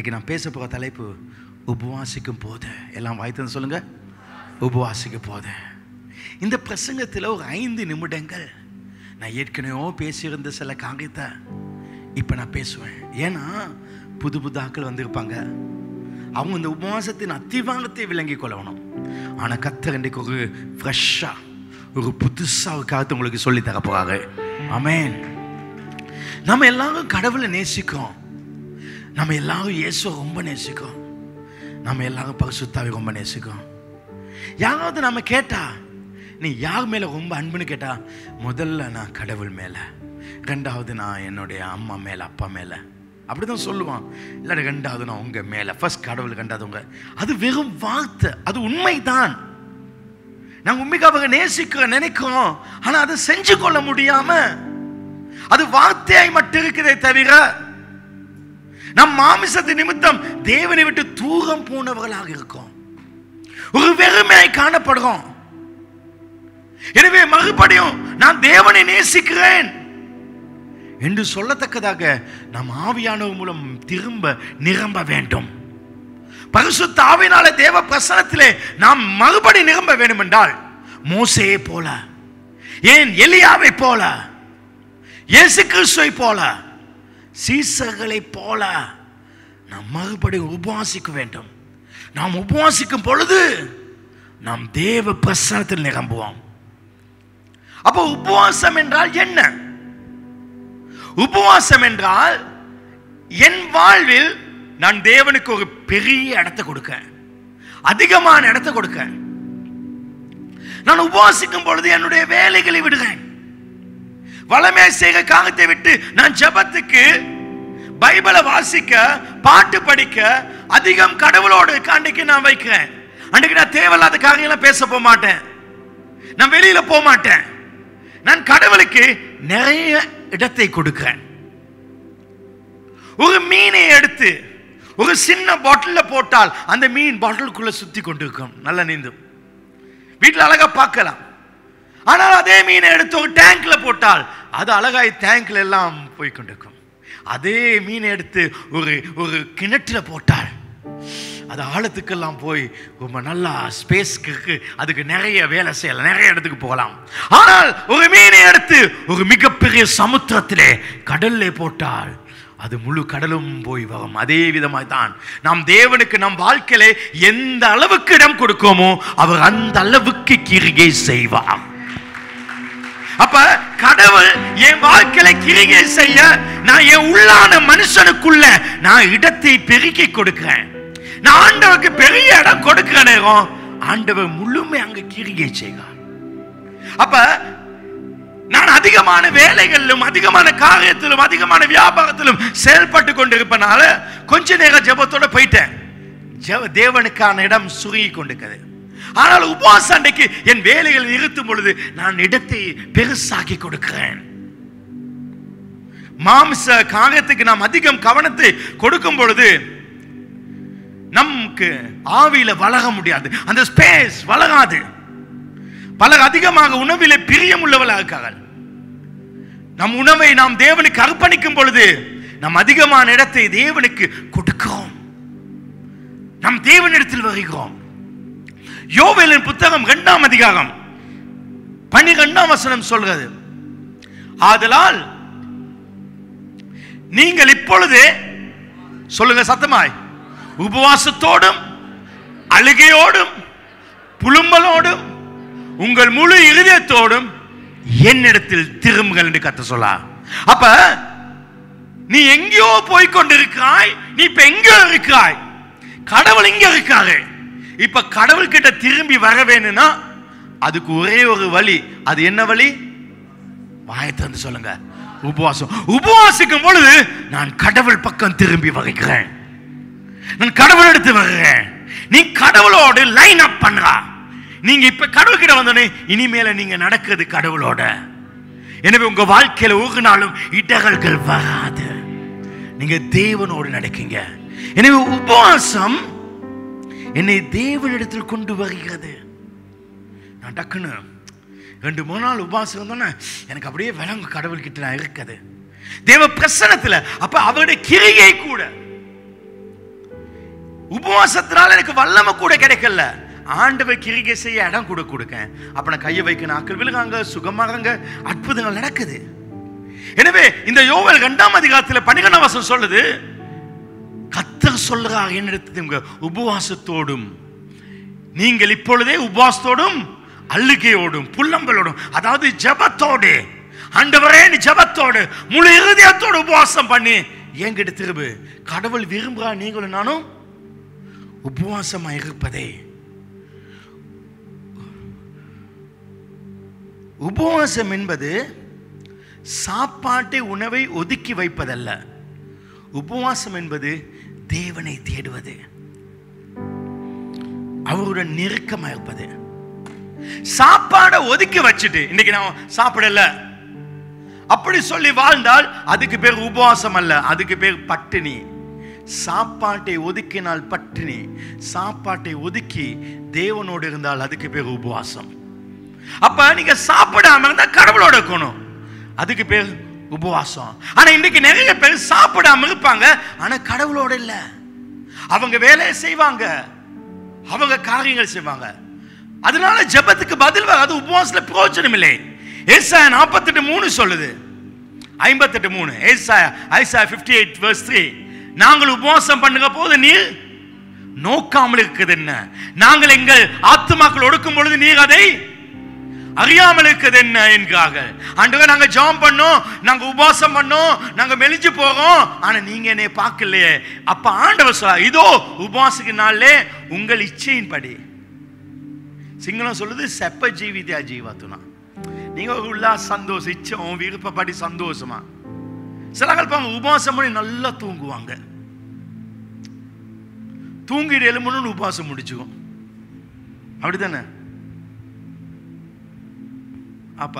இன்னைக்கு நான் பேச போகிற தலைப்பு உபவாசிக்கும் போது எல்லாம் வாய்த்து சொல்லுங்க உபவாசிக்கும் போது இந்த பிரசங்கத்தில் ஒரு ஐந்து நிமிடங்கள் நான் ஏற்கனவே பேசியிருந்த சில காரியத்தை இப்போ நான் பேசுவேன் ஏன்னா புது புது ஆட்கள் வந்திருப்பாங்க அவங்க இந்த உபவாசத்தின் அத்திவாங்கத்தை விளங்கி கொள்ளணும் ஆனால் கத்தர் இன்றைக்கு ஒரு ஃப்ரெஷ்ஷாக ஒரு புதுசாக ஒரு காலத்தை உங்களுக்கு சொல்லி தர போகிறாரு ஆமென் நம்ம எல்லாரும் கடவுளை நேசிக்கிறோம் நம்ம எல்லாரும் இயேசுவை ரொம்ப நேசிக்கிறோம் நம்ம எல்லாரும் பரிசுத்தாவை ரொம்ப நேசிக்கிறோம் யாராவது நம்ம கேட்டா நீ யார் மேலே ரொம்ப அன்புன்னு கேட்டா முதல்ல நான் கடவுள் மேலே ரெண்டாவது நான் என்னுடைய அம்மா மேலே அப்பா மேலே அப்படிதான் சொல்லுவான் இல்லாட்டி ரெண்டாவது நான் உங்க மேலே ஃபர்ஸ்ட் கடவுள் ரெண்டாவது உங்க அது வெறும் வார்த்தை அது உண்மைதான் நாங்கள் உண்மைக்கு அவங்க நினைக்கிறோம் நினைக்கிறோம் ஆனால் அதை செஞ்சு கொள்ள முடியாம அது வார்த்தையாய் மட்டும் இருக்கிறதே தவிர நம் மாமிசத்து நிமித்தம் தேவனை விட்டு தூரம் போனவர்களாக இருக்கோம் ஒரு வெறுமையாய் காணப்படுறோம் எனவே மறுபடியும் நான் தேவனை நேசிக்கிறேன் என்று சொல்லத்தக்கதாக நம் ஆவியானவர் மூலம் திரும்ப நிரம்ப வேண்டும் பரிசுத்த ஆவினால தேவ பிரசனத்திலே நாம் மறுபடி நிரம்ப வேண்டும் என்றால் மோசையை போல ஏன் எலியாவை போல இயேசு கிறிஸ்துவை போல சீசர்களை போல நாம் மறுபடி உபவாசிக்க வேண்டும் நாம் உபவாசிக்கும் பொழுது நாம் தேவ பிரசனத்தில் நிரம்புவோம் அப்போ உபவாசம் என்றால் என்ன உபவாசம் என்றால் என் வாழ்வில் நான் தேவனுக்கு ஒரு பெரிய இடத்தை கொடுக்க அதிகமான இடத்தை கொடுக்க நான் உபவாசிக்கும் பொழுது என்னுடைய வேலைகளை விடுகிறேன் வளமே செய்கிற காகத்தை விட்டு நான் ஜெபத்துக்கு பைபிளை வாசிக்க பாட்டு படிக்க அதிகம் கடவுளோடு அன்றைக்கு நான் வைக்கிறேன் அன்றைக்கு நான் தேவையில்லாத காரியங்களை பேச போக மாட்டேன் நான் வெளியில போக மாட்டேன் நான் கடவுளுக்கு நிறைய இடத்தை கொடுக்கிறேன் ஒரு மீனை எடுத்து ஒரு சின்ன பாட்டிலில் போட்டால் அந்த மீன் பாட்டிலுக்குள்ள சுத்தி கொண்டு இருக்கும் நல்லா நீந்தும் வீட்டில் அழகா பார்க்கலாம் ஆனால் அதே மீனை எடுத்து ஒரு டேங்க்ல போட்டால் அது அழகாய் டேங்க்ல எல்லாம் போய் கொண்டிருக்கும் அதே மீனை எடுத்து ஒரு ஒரு கிணற்றுல போட்டால் அது ஆழத்துக்கெல்லாம் போய் ரொம்ப நல்லா ஸ்பேஸ்க்கு அதுக்கு நிறைய வேலை செய்யலாம் நிறைய இடத்துக்கு போகலாம் ஆனால் ஒரு மீனை எடுத்து ஒரு மிகப்பெரிய சமுத்திரத்திலே கடல்ல போட்டால் அது முழு கடலும் போய் வரும் அதே விதமாய் தான் நாம் தேவனுக்கு நம் வாழ்க்கையிலே எந்த அளவுக்கு இடம் கொடுக்கோமோ அவர் அந்த அளவுக்கு கிரிகை செய்வார் அப்ப கடவுள் என் வாழ்க்கையில கிரிகை செய்ய நான் என் உள்ளான மனுஷனுக்குள்ள நான் இடத்தை பெருக்கி கொடுக்கிறேன் நான் ஆண்டவருக்கு பெரிய இடம் கொடுக்கிற நேரம் ஆண்டவர் முழுமை அங்க கிரிகை செய்கிறார் அப்ப நான் அதிகமான வேலைகளிலும் அதிகமான காரியத்திலும் அதிகமான வியாபாரத்திலும் செயல்பட்டு கொண்டிருப்பனால கொஞ்ச நேரம் ஜெபத்தோட போயிட்டேன் ஜெப தேவனுக்கான இடம் சுருங்கி கொண்டிருக்கிறது ஆனால் உபவாச அன்றைக்கு என் வேலைகள் நிறுத்தும் பொழுது நான் இடத்தை பெருசாக்கி கொடுக்கிறேன் மாம்ச காரியத்துக்கு நாம் அதிகம் கவனத்தை கொடுக்கும் பொழுது நமக்கு ஆவியில வளர முடியாது அந்த ஸ்பேஸ் வளராது பலர் அதிகமாக உணவிலே பிரியம் உள்ளவர்களாகிறார்கள் நம் உணவை நாம் தேவனுக்கு அர்ப்பணிக்கும் பொழுது நாம் அதிகமான இடத்தை தேவனுக்கு கொடுக்கிறோம் நம் தேவனிடத்தில் வருகிறோம் யோவேலின் புத்தகம் இரண்டாம் அதிகாரம் பனிரெண்டாம் வசனம் சொல்கிறது ஆதலால் நீங்கள் இப்பொழுது சொல்லுங்க சத்தமாய் உபவாசத்தோடும் அழுகையோடும் புலும்பலோடும் உங்கள் முழு இருதயத்தோடும் என்னிடத்தில் திரும்புங்கள் என்று கத்த சொல்லா அப்ப நீ எங்கேயோ போய் கொண்டிருக்கிறாய் நீ இப்ப எங்கேயோ இருக்கிறாய் கடவுள் இங்க இருக்காரு இப்ப கடவுள் கிட்ட திரும்பி வர வேணும்னா அதுக்கு ஒரே ஒரு வழி அது என்ன வழி வாயை திறந்து சொல்லுங்க உபவாசம் உபவாசிக்கும் பொழுது நான் கடவுள் பக்கம் திரும்பி வருகிறேன் நான் கடவுள் எடுத்து வருகிறேன் நீ கடவுளோடு லைன் அப் பண்றா நீங்க இப்ப கடவுள் கிட்ட வந்தோடனே இனிமேல நீங்க நடக்கிறது கடவுளோட எனவே உங்க வாழ்க்கையில ஒரு நாளும் இடர்கள்கள் வராது நீங்க தேவனோடு நடக்கீங்க எனவே உபவாசம் என்னை தேவனிடத்தில் கொண்டு வருகிறது நான் டக்குன்னு ரெண்டு மூணு நாள் உபவாசம் இருந்தோன்னே எனக்கு அப்படியே விலங்கு கடவுள்கிட்ட நான் இருக்குது தேவ பிரசனத்தில் அப்ப அவருடைய கிரியை கூட உபவாசத்தினால எனக்கு வல்லமை கூட கிடைக்கல ஆண்டவர் கிரிகை செய்ய இடம் கூட கொடுக்கேன் அப்ப நான் கையை வைக்க நாட்கள் விழுகாங்க சுகமாகங்க அற்புதங்கள் நடக்குது எனவே இந்த யோவல் இரண்டாம் அதிகாரத்தில் பன்னிரெண்டாம் வசனம் சொல்லுது கத்தர் சொல்லுறார் என்னிடத்து உபவாசத்தோடும் நீங்கள் இப்பொழுதே உபவாசத்தோடும் அள்ளுகையோடும் புல்லம்பலோடும் அதாவது ஜெபத்தோடு ஆண்டவரே நீ ஜெபத்தோடு முழு இருதயத்தோடு உபவாசம் பண்ணி என்கிட்ட திரும்பு கடவுள் விரும்புறா நீங்களும் நானும் உபவாசமா இருப்பதே உபவாசம் என்பது சாப்பாட்டை உணவை ஒதுக்கி வைப்பதல்ல உபவாசம் என்பது தேவனை தேடுவது அவருடன் நெருக்கமா இருப்பது சாப்பாடை ஒதுக்கி வச்சுட்டு இன்னைக்கு நான் சாப்பிடல அப்படி சொல்லி வாழ்ந்தால் அதுக்கு பேர் உபவாசம் அல்ல அதுக்கு பேர் பட்டினி சாப்பாட்டை ஒதுக்கினால் பட்டினி சாப்பாட்டை ஒதுக்கி தேவனோடு இருந்தால் அதுக்கு பேர் உபவாசம் அப்ப நீங்க சாப்பிடாம இருந்தா கடவுளோட இருக்கணும் அதுக்கு பேர் உபவாசம் ஆனா இன்னைக்கு நிறைய பேர் சாப்பிடாம இருப்பாங்க ஆனா கடவுளோட இல்ல அவங்க வேலையை செய்வாங்க அவங்க காரியங்கள் செய்வாங்க அதனால ஜெபத்துக்கு பதில் வராது உபவாசத்துல பிரயோஜனம் இல்லை ஏசாயா நாற்பத்தெட்டு மூணு சொல்லுது ஐம்பத்தெட்டு மூணு ஏசாயா Isaiah fifty eight verse three நாங்கள் உபவாசம் பண்ணுங்க போது நீர் நோக்காமல் இருக்குது என்ன நாங்கள் எங்கள் ஆத்துமாக்கள் ஒடுக்கும் பொழுது நீர் அதை அறியாமல் இருக்குது என்ன என்கிறார்கள் ஆண்டவர் நாங்க ஜெபம் பண்ணோம் நாங்க உபவாசம் பண்ணோம் நாங்க மெலிஞ்சு போறோம் ஆனா நீங்க என்னை பார்க்கலையே அப்ப ஆண்டவர் சொல்ல இதோ உபவாசிக்கு நாள்லே உங்கள் இச்சையின்படி சிங்களம் சொல்லுது செப்ப ஜீவிதா ஜீவாத்துனா நீங்க உள்ள சந்தோஷம் இச்சம் விருப்பப்படி சந்தோஷமா சில கல்பாங்க உபவாசம் பண்ணி நல்லா தூங்குவாங்க தூங்கிட்டு எலும்பணும்னு உபவாசம் முடிச்சுக்கும் அப்படிதானே அப்பா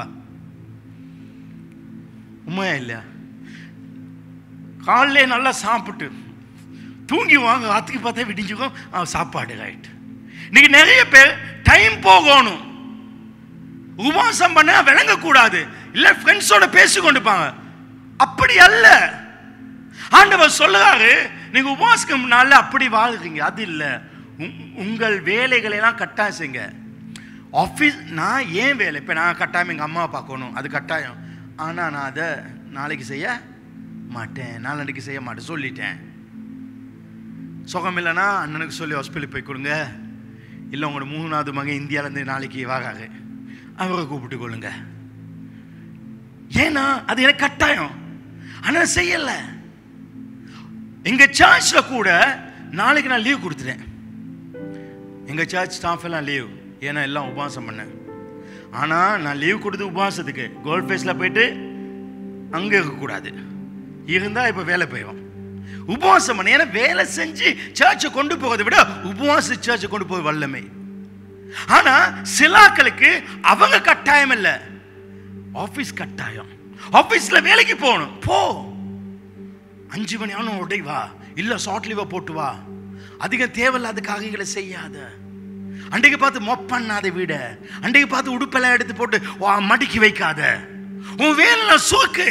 உண்மையா இல்லையா காலையிலே நல்லா சாப்பிட்டு தூங்கி வாங்க ராத்திரி பார்த்தா விடிஞ்சுக்கும் ஆ, சாப்பாடு ரைட் இன்னைக்கு நிறைய பேர் டைம் போகணும் உபவாசம் பண்ண விளங்கக்கூடாது இல்ல ஃப்ரெண்ட்ஸோட பேசி கொண்டுப்பாங்க அப்படி அல்ல ஆண்டவர் சொல்லுறாரு நீங்க உபவாசிக்கும் நாள்ல அப்படி வாழ்றீங்க அது இல்ல உங்- உங்கள் வேலைகளை எல்லாம் கட்டாயம் செய்யுங்க ஆஃபீஸ் நான் ஏன் வேலை இப்போ நான் கட்டாயம் எங்கள் அம்மாவை பார்க்கணும் அது கட்டாயம் ஆனால் நான் அதை நாளைக்கு செய்ய மாட்டேன் நாளன்னைக்கு செய்ய மாட்டேன் சொல்லிட்டேன் சுகம் இல்லைன்னா அண்ணனுக்கு சொல்லி ஹாஸ்பிட்டலுக்கு போய் கொடுங்க இல்லை உங்களோட மூணாவது மகன் இந்தியாவிலேருந்து நாளைக்கு வாகாரு அவரை கூப்பிட்டு கொள்ளுங்க ஏன்னா அது எனக்கு கட்டாயம் ஆனால் செய்யலை எங்க சர்ச்ல கூட நாளைக்கு நான் லீவ் கொடுத்துட்டேன் எங்க சர்ச் ஸ்டாஃப் எல்லாம் லீவ் ஏன்னா எல்லாம் உபவாசம் பண்ணேன் ஆனா நான் லீவ் கொடுத்து உபவாசத்துக்கு கோல்ட் ஃபேஸ்ல போயிட்டு அங்க இருக்கக்கூடாது இருந்தா இப்ப வேலை போயிடும் உபவாசம் பண்ண ஏன்னா வேலை செஞ்சு சர்ச்சை கொண்டு போவதை விட உபவாச சர்ச்சை கொண்டு போய் வல்லமை ஆனா சிலாக்களுக்கு அவங்க கட்டாயம் இல்லை ஆபீஸ் கட்டாயம் ஆபீஸ்ல வேலைக்கு போகணும் போ அஞ்சு மணி ஆனும் உடை வா இல்ல ஷார்ட் லீவை போட்டு வா அதிகம் தேவையில்லாத காரியங்களை செய்யாத அன்றைக்கு பார்த்து மொப் பண்ணாத வீட அன்றைக்கு பார்த்து உடுப்பெல்லாம் எடுத்து போட்டு வா, மடக்கி வைக்காத உன் வேலை சுருக்கு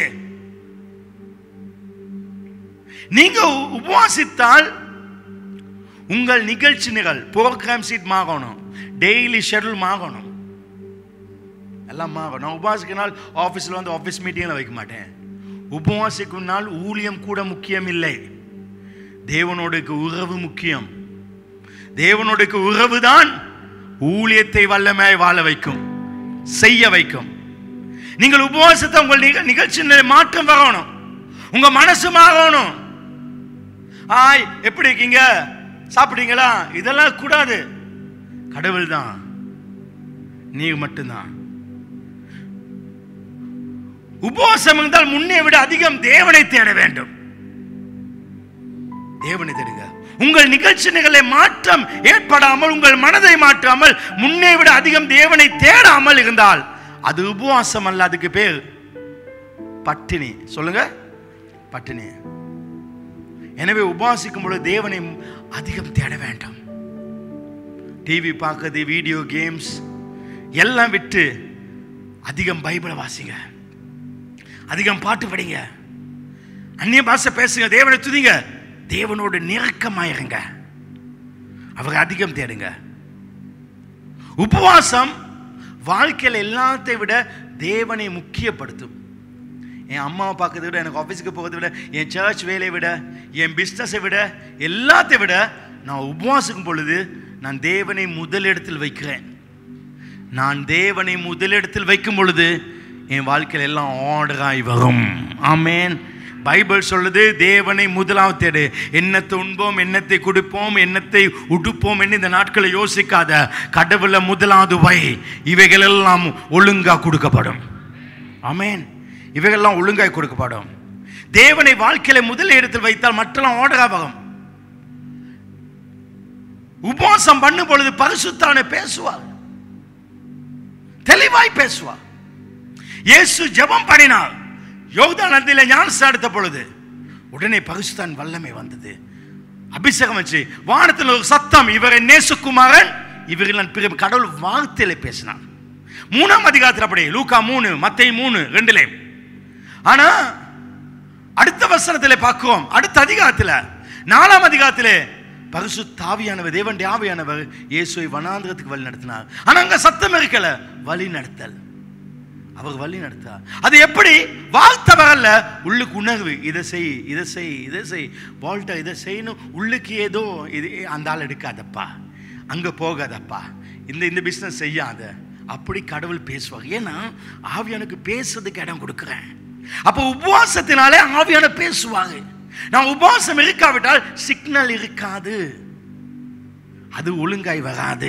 நீங்க உ- உபவாசித்தால் உங்கள் நிகழ்ச்சி நிகழ் ப்ரோக்ராம் சீட் மாறணும் டெய்லி ஷெட்யூல் மாறணும் எல்லாம் மாறும் நான் உபவாசிக்க நாள் ஆஃபீஸில் வந்து ஆஃபீஸ் மீட்டிங்கில் வைக்க மாட்டேன் உபவாசிக்கும் நாள் ஊழியம் கூட முக்கியம் இல்லை தேவனோடுக்கு உறவு முக்கியம் தேவனோடுக்கு உறவு தான் ஊழியத்தை வல்லமையாய் வாழ வைக்கும் செய்ய வைக்கும் நீங்கள் உபவாசத்தை உங்கள் நிக- நிகழ்ச்சி மாற்றம் வரணும் உங்க மனசு மாறணும் ஆய் எப்படி இருக்கீங்க சாப்பிட்டீங்களா இதெல்லாம் கூடாது கடவுள் தான் நீ மட்டும்தான் உபவாசம் இருந்தால் முன்னே விட அதிகம் தேவனை தேட வேண்டும் தேவனை தேடுங்க உங்கள் நிகழ்ச்சி நிகழை மாற்றம் ஏற்படாமல் உங்கள் மனதை மாற்றாமல் முன்னே விட அதிகம் தேவனை தேடாமல் இருந்தால் அது உபவாசம் அல்ல அதுக்கு பேர் பட்டினி சொல்லுங்க பட்டினி எனவே உபவாசிக்கும் பொழுது தேவனை அதிகம் தேட வேண்டும் டிவி பார்க்கறது வீடியோ கேம்ஸ் எல்லாம் விட்டு அதிகம் பைபிளை வாசிங்க அதிகம் பாட்டு படிங்க அந்நிய பாஷை பேசுங்க தேவனை துதிங்க தேவனோடு நெருக்கமாயிருங்க அவரை அதிகம் தேடுங்க உபவாசம் வாழ்க்கையில் எல்லாத்தையும் விட தேவனை முக்கியப்படுத்தும் என் அம்மாவை பார்க்கறதை விட எனக்கு ஆஃபீஸுக்கு போகிறதை விட என் சர்ச் வேலையை விட என் பிஸ்னஸை விட எல்லாத்தையும் விட நான் உபவாசிக்கும் பொழுது நான் தேவனை முதலிடத்தில் வைக்கிறேன் நான் தேவனை முதலிடத்தில் வைக்கும் பொழுது என் வாழ்க்கையில் எல்லாம் ஆர்டராய் வரும் ஆமேன் பைபிள் சொல்லுது தேவனை முதலாவது தேடு என்னத்தை உண்போம் என்னத்தை குடிப்போம் என்னத்தை உடுப்போம் என்று இந்த நாட்களை யோசிக்காத கடவுளை முதலாவது வை இவைகள் எல்லாம் ஒழுங்கா கொடுக்கப்படும் ஆமேன் இவைகள்லாம் ஒழுங்காய் கொடுக்கப்படும் தேவனை வாழ்க்கையில முதல் இடத்தில் வைத்தால் மற்றெல்லாம் ஆர்டரா வரும் உபவாசம் பண்ணும் பொழுது பரிசுத்தான பேசுவார் தெளிவாய் பேசுவார் இயேசு ஜெபம் பண்ணினார் யோகதான் நதியில ஞானஸ்தானம் எடுத்த பொழுது உடனே பரிசுத்தான் வல்லமை வந்தது அபிஷேகம் வச்சு வானத்தில் ஒரு சத்தம் இவரை நேசுக்குமாரன் இவர்கள் நான் பிற கடவுள் வார்த்தையில பேசினார் மூணாம் அதிகாரத்தில் அப்படி லூக்கா மூணு மத்தை மூணு ரெண்டுலே ஆனா அடுத்த வசனத்தில் பார்க்கிறோம் அடுத்த அதிகாரத்தில் நாலாம் அதிகாரத்திலே பரிசு தாவியானவர் தேவன் ஆவியானவர் இயேசுவை வனாந்திரத்துக்கு வழி நடத்தினார் ஆனா அங்க சத்தம் இருக்கல வழி நடத்தல் அவர் வழி நடத்தார் அது எப்படி வாழ்த்த வரல உள்ளுக்கு உணர்வு இதை செய் இதை செய் இதை செய் வால்ட்டா இதை செய்யணும் உள்ளுக்கு ஏதோ இது அந்த ஆள் எடுக்காதப்பா அங்க போகாதப்பா இந்த இந்த பிஸ்னஸ் செய்யாத அப்படி கடவுள் பேசுவார் ஏன்னா ஆவியானுக்கு பேசுறதுக்கு இடம் கொடுக்குறேன் அப்போ உபவாசத்தினாலே ஆவியான பேசுவாங்க நான் உபவாசம் இருக்காவிட்டால் சிக்னல் இருக்காது அது ஒழுங்காய் வராது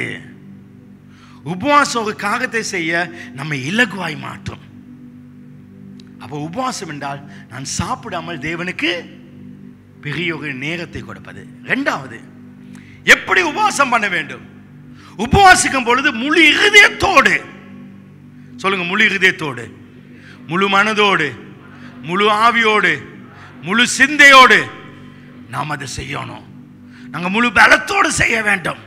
உபவாசம் ஒரு காகத்தை செய்ய நம்மை இலகுவாய் மாற்றும் அப்போ உபவாசம் என்றால் நான் சாப்பிடாமல் தேவனுக்கு பெரிய ஒரு நேரத்தை கொடுப்பது ரெண்டாவது எப்படி உபவாசம் பண்ண வேண்டும் உபவாசிக்கும் பொழுது முழு இருதயத்தோடு சொல்லுங்க முழு இருதயத்தோடு முழு மனதோடு முழு ஆவியோடு முழு சிந்தையோடு நாம் அதை செய்யணும் நாங்கள் முழு பலத்தோடு செய்ய வேண்டும்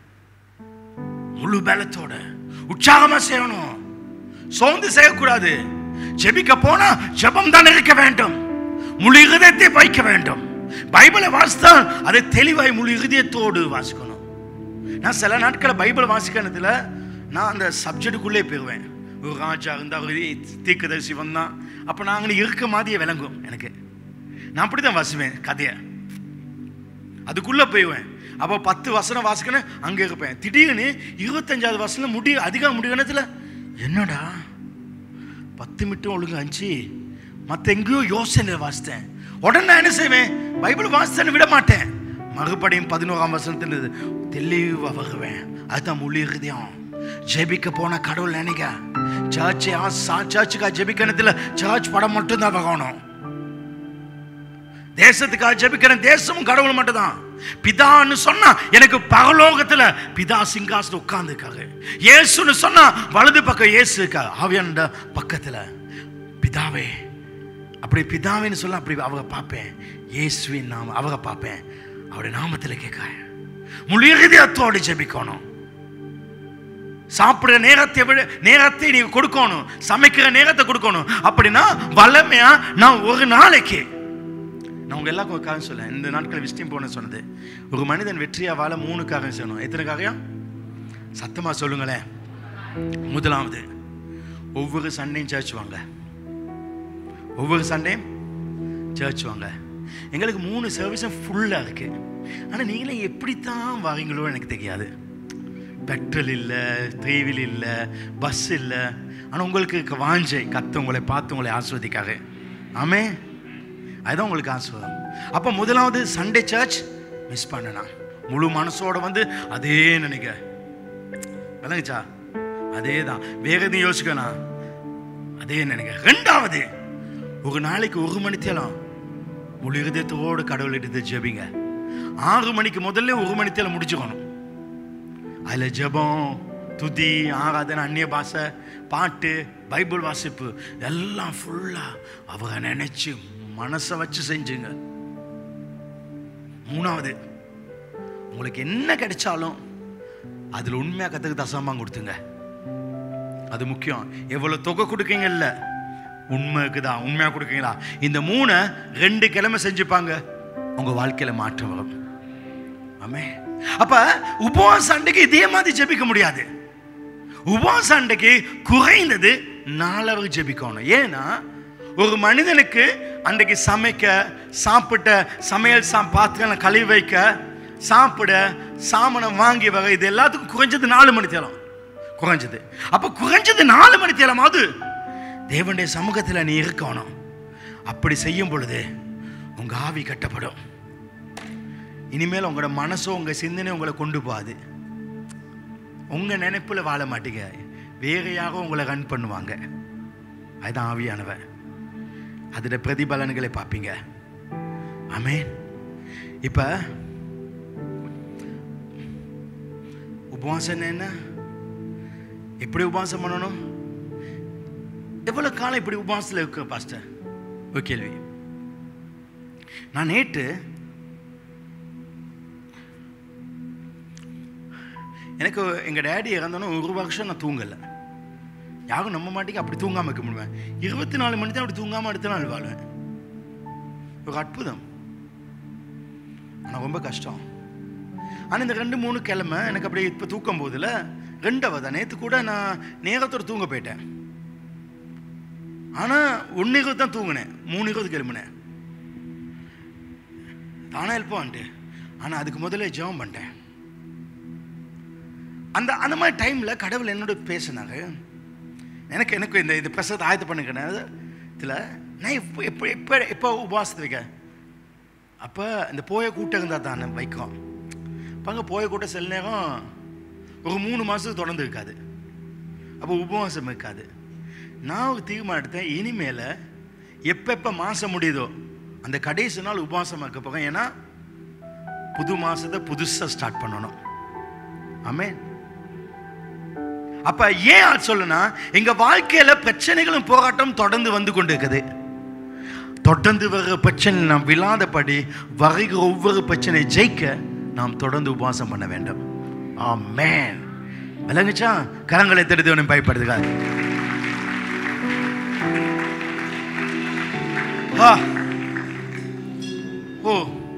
முழு பலத்தோட உற்சாகமா செய்யணும் சோர்ந்து செய்யக்கூடாது ஜெபிக்க போனா ஜெபம் தான் இருக்க வேண்டும் முழு இருதயத்தை வைக்க வேண்டும் பைபிளை வாசித்தால் அதை தெளிவாய் முழு இருதயத்தோடு வாசிக்கணும் நான் சில நாட்களை பைபிள் வாசிக்கிறதுல நான் அந்த சப்ஜெக்டுக்குள்ளே போயிடுவேன் ஒரு ராஜா இருந்தா ஒரு தீர்க்கதரிசி வந்தான் அப்போ நான் அங்கே இருக்க மாதிரியே விளங்கும் எனக்கு நான் அப்படி தான் வாசிப்பேன் கதையை அதுக்குள்ளே போயிடுவேன் அப்போ பத்து வசனம் வாசிக்கணும் அங்கே இருப்பேன் திடீர்னு இருபத்தஞ்சாவது வசனம் முடி அதிக முடிகணத்தில் என்னடா பத்து மிட்டும் ஒழுங்கு அஞ்சு மற்ற எங்கேயோ யோசனை வாசித்தேன் உடனே நான் என்ன செய்வேன் பைபிள் வாசித்தேன்னு விட மாட்டேன் மறுபடியும் பதினோராம் வசனத்தில் தெளிவாக வருவேன் அதுதான் முழு இருதயம் ஜெபிக்க போன கடவுள் நினைக்க சர்ச்சை சர்ச்சுக்கா ஜெபிக்கணத்துல சர்ச் படம் மட்டும்தான் வரணும் தேசத்துக்காக ஜெபிக்கிறேன் தேசமும் கடவுள் மட்டும்தான் பிதான்னு சொன்னா எனக்கு பரலோகத்துல பிதா சிங்காசனம் உட்கார்ந்துருக்காரு இயேசுன்னு சொன்னா வலது பக்கம் இயேசு இருக்கா ஆவியான பக்கத்துல பிதாவே அப்படி பிதாவேன்னு சொல்ல அப்படி அவரை பார்ப்பேன் இயேசுவின் நாம அவரை பார்ப்பேன் அவருடைய நாமத்தில் கேட்கிறேன் முழு இதயத்தோடு ஜெபிக்கணும் சாப்பிடுற நேரத்தை விட நேரத்தை நீங்க கொடுக்கணும் சமைக்கிற நேரத்தை கொடுக்கணும் அப்படின்னா வல்லமையா நான் ஒரு நாளைக்கு நான் உங்க எல்லாருக்கும் ஒரு காரணம் சொல்ல இந்த நாட்கள் விஸ்டியம் போன சொன்னது ஒரு மனிதன் வெற்றியா வாழ மூணு காரணம் செய்யணும் எத்தனை காரியம் சத்தமா சொல்லுங்களேன் முதலாவது ஒவ்வொரு சண்டையும் சர்ச் வாங்க ஒவ்வொரு சண்டையும் சர்ச் வாங்க எங்களுக்கு மூணு சர்வீஸும் ஃபுல்லாக இருக்கு ஆனால் நீங்களே எப்படித்தான் வாரீங்களோ எனக்கு தெரியாது பெட்ரோல் இல்லை த்ரீவில் இல்லை பஸ் இல்லை ஆனால் உங்களுக்கு இருக்க வாஞ்சை கத்து உங்களை பார்த்து உங்களை ஆஸ்வதிக்காக ஆமே அதுதான் உங்களுக்கு ஆசீர்வாதம் அப்போ முதலாவது சண்டே சர்ச் மிஸ் பண்ணனா முழு மனசோட வந்து அதே நினைக்க விளங்குச்சா அதே தான் வேற எதுவும் யோசிக்கணும் அதே நினைக்க ரெண்டாவது ஒரு நாளைக்கு ஒரு மணி தேலம் முழு இருதயத்தோடு கடவுள் எடுத்து ஜெபிங்க ஆறு மணிக்கு முதல்ல ஒரு மணி தேலம் முடிச்சுக்கணும் அதில் ஜெபம் துதி ஆராதனை அந்நிய பாஷை பாட்டு பைபிள் வாசிப்பு எல்லாம் ஃபுல்லாக அவரை நினைச்சு மனசை வச்சு செஞ்சுங்க மூணாவது உங்களுக்கு என்ன கிடைச்சாலும் அதில் உண்மையாக கற்றுக்கு தசமாக கொடுத்துங்க அது முக்கியம் எவ்வளோ தொகை கொடுக்கீங்கல்ல உண்மை இருக்குதா உண்மையாக கொடுக்கீங்களா இந்த மூணை ரெண்டு கிழமை செஞ்சுப்பாங்க உங்கள் வாழ்க்கையில் மாற்றம் வரும் ஆமே அப்ப உபவாச அன்றைக்கு இதே மாதிரி ஜெபிக்க முடியாது உபவாச அன்றைக்கு குறைந்தது நாலவர் ஜெபிக்கணும் ஏன்னா ஒரு மனிதனுக்கு அன்றைக்கு சமைக்க சாப்பிட்ட சமையல் சா பாத்திரம் கழுவி வைக்க சாப்பிட சாமனம் வாங்கி வகை இது எல்லாத்துக்கும் குறைஞ்சது நாலு மணி தேலம் குறைஞ்சது அப்ப குறைஞ்சது நாலு மணி தேலமாவது தேவனுடைய சமூகத்தில் நீ இருக்கணும் அப்படி செய்யும் பொழுது உங்க ஆவி கட்டப்படும் இனிமேல் உங்களோட மனசோ உங்க சிந்தனை உங்களை கொண்டு போகாது உங்க நினைப்புல வாழ மாட்டீங்க வேற யாரோ உங்களை ரன் பண்ணுவாங்க அதுதான் ஆவியானவன் அதோட பிரதிபலன்களை பார்ப்பீங்க ஆமென் இப்ப உபவாசம் என்ன எப்படி உபவாசம் பண்ணணும் எவ்வளவு காலம் இப்படி உபவாசத்தில் இருக்கு பாஸ்டர் ஒரு கேள்வி நான் நேற்று எனக்கு எங்கள் டேடி இறந்தோன்னே ஒரு வருஷம் நான் தூங்கலை யாரும் நம்ப மாட்டேங்க அப்படி தூங்காமல் இருக்க முடியுவேன் இருபத்தி நாலு மணி தான் அப்படி தூங்காமல் அடுத்த நாள் வாழ்வேன் ஒரு அற்புதம் ஆனால் ரொம்ப கஷ்டம் ஆனால் இந்த ரெண்டு மூணு கிழமை எனக்கு அப்படியே இப்போ தூக்கம் போதில் ரெண்டாவது நேற்று கூட நான் நேரத்தோட தூங்க போயிட்டேன் ஆனால் ஒன்று இருபது தான் தூங்கினேன் மூணு இருபது கிளம்புனேன் தானே எழுப்பான்ட்டு ஆனால் அதுக்கு முதல்ல ஜெபம் பண்ணிட்டேன் அந்த அந்த மாதிரி டைமில் கடவுள் என்னோட பேசினாங்க எனக்கு எனக்கு இந்த இது பிரசத்தை ஆயத்து பண்ணுக்கிறேன் இதில் நான் எப்போ எப்போ எப்போ எப்போ உபவாசத்து வைக்க அப்போ இந்த போய கூட்டம் இருந்தால் தானே வைக்கும் அப்போ அங்கே போய கூட்டம் சில நேரம் ஒரு மூணு மாதத்துக்கு தொடர்ந்து இருக்காது அப்போ உபவாசம் இருக்காது நான் ஒரு தீர்மானம் எடுத்தேன் இனிமேல் எப்பப்போ மாதம் முடியுதோ அந்த கடைசி நாள் உபவாசம் இருக்க போகிறேன் ஏன்னா புது மாதத்தை புதுசாக ஸ்டார்ட் பண்ணணும் ஆமென் அப்ப ஏன் அது சொல்லுனா எங்க வாழ்க்கையில பிரச்சனைகளும் போராட்டம் தொடர்ந்து வந்து கொண்டு இருக்குது தொடர்ந்து வர்ற பிரச்சனை நாம் விழாதபடி வருகிற ஒவ்வொரு பிரச்சனை ஜெயிக்க நாம் தொடர்ந்து உபவாசம் பண்ண வேண்டும் ஆமென் விளங்குச்சா கரங்களை தெரிந்து ஒன்று பயப்படுதுக்காது ஆ ஓ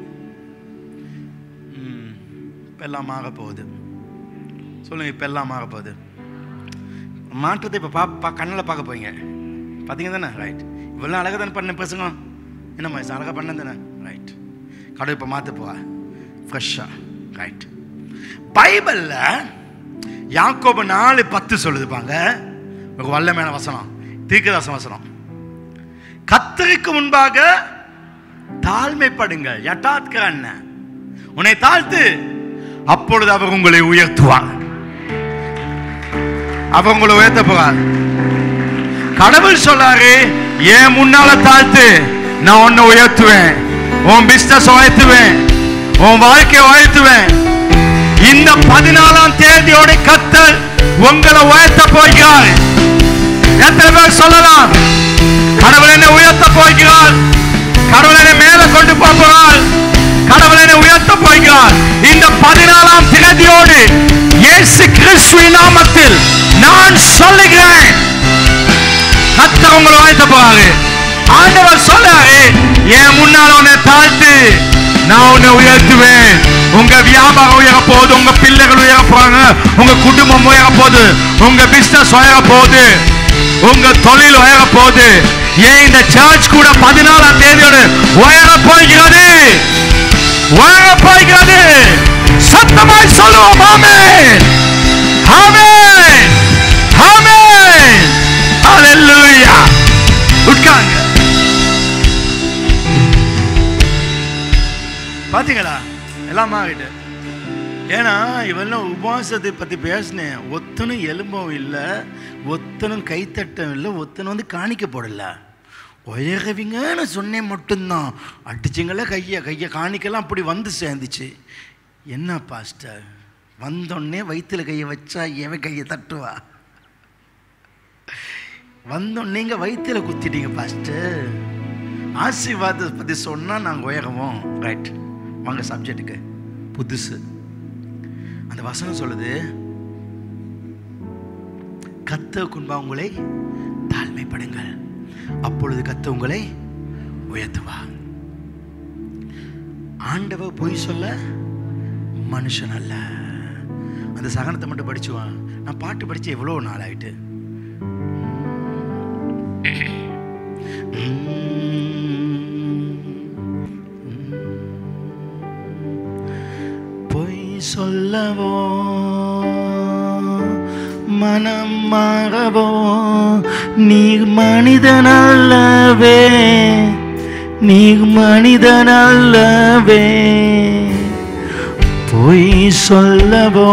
ம் இப்ப எல்லாம் ஆக போகுது சொல்லுங்க இப்ப எல்லாம் ஆக போகுது மாற்றத்தை இப்போ பா பா கண்ணில் பார்க்க போறீங்க பார்த்தீங்க தானே ரைட் இவ்வளோ அழகாக தானே பண்ண பசங்க என்னம்மா இது அழகாக பண்ண தானே ரைட் கடவுள் இப்போ மாற்ற போவா ஃப்ரெஷ்ஷாக ரைட் பைபிளில் யாக்கோபு நாலு பத்து சொல்லுதுப்பாங்க ஒரு வல்லமையான வசனம் தீர்க்கதாச வசனம் கத்தருக்கு முன்பாக தாழ்மைப்படுங்கள் யட்டாத்கர் அண்ணன் உன்னை தாழ்த்து அப்பொழுது அவர் உங்களை உயர்த்துவார் அவர் உங்களை உயர்த்த போறார் கடவுள் சொல்லாரு ஏன் முன்னால தாழ்த்து நான் உன்னை உயர்த்துவேன் உன் பிசினஸ் உயர்த்துவேன் உன் வாழ்க்கையை உயர்த்துவேன் இந்த பதினாலாம் தேதியோட கத்தல் உங்களை உயர்த்த போகிறார் எத்தனை பேர் சொல்லலாம் கடவுள் என்னை உயர்த்த போகிறார் கடவுள் என்னை மேல கொண்டு போகிறார் கடவுள் என்னை உயர்த்த போகிறார் இந்த பதினாலாம் தேதியோடு இயேசு கிறிஸ்துவின் நாமத்தில் நான் சொல்லுகிறேன் கத்தர் உங்களை உயர்த்த போறாரு ஆண்டவர் சொல்றாரு என் முன்னால் உன்னை தாழ்த்து நான் உன்னை உயர்த்துவேன் உங்க வியாபாரம் உயர போகுது உங்க பிள்ளைகள் உயர போறாங்க உங்க குடும்பம் உயர போகுது உங்க பிசினஸ் உயர போகுது உங்க தொழில் உயர போகுது ஏன் இந்த சர்ச் கூட பதினாலாம் தேதியோடு உயர போகிறது உயர போகிறது சத்தமாய் சொல்லுவோம் ஆமென் ஆமென் ஆமென் ஹalleluya உட்காருங்க பாத்தீங்களா எல்லாம் ஆகிட்டு ஏன்னா இவெல்லாம் உபவாசத்தை பத்தி பேசினேன் ஒத்தனும் எலும்பும் இல்லை ஒத்தனும் கைத்தட்டம் இல்லை ஒத்தனும் வந்து காணிக்க போடல உயரவிங்கன்னு சொன்னேன் மட்டும்தான் அடிச்சிங்கள கையை கையை காணிக்கலாம் அப்படி வந்து சேர்ந்துச்சு என்ன பாஸ்டர் வந்தோடனே வயிற்றுல கையை வச்சா எவன் கையை தட்டுவா வந்தோம் நீங்க வயிற்றுல குத்திட்டீங்க பாஸ்டர் ஆசீர்வாதத்தை பற்றி சொன்னால் நாங்கள் உயரவோம் ரைட் வாங்க சப்ஜெக்ட்டுக்கு புதுசு அந்த வசனம் சொல்லுது கத்த குன்பா உங்களை தாழ்மைப்படுங்கள் அப்பொழுது கத்த உங்களை உயர்த்துவா ஆண்டவர் பொய் சொல்ல மனுஷன் அல்ல அந்த சகனத்தை மட்டும் படிச்சுவான் நான் பாட்டு படிச்சு எவ்வளோ நாள் ஆயிட்டு பொய் சொல்லவோ மனம் மாறவோ நீர் மனிதனல்லவே நீர் மனிதனல்லவே பொய் சொல்லவோ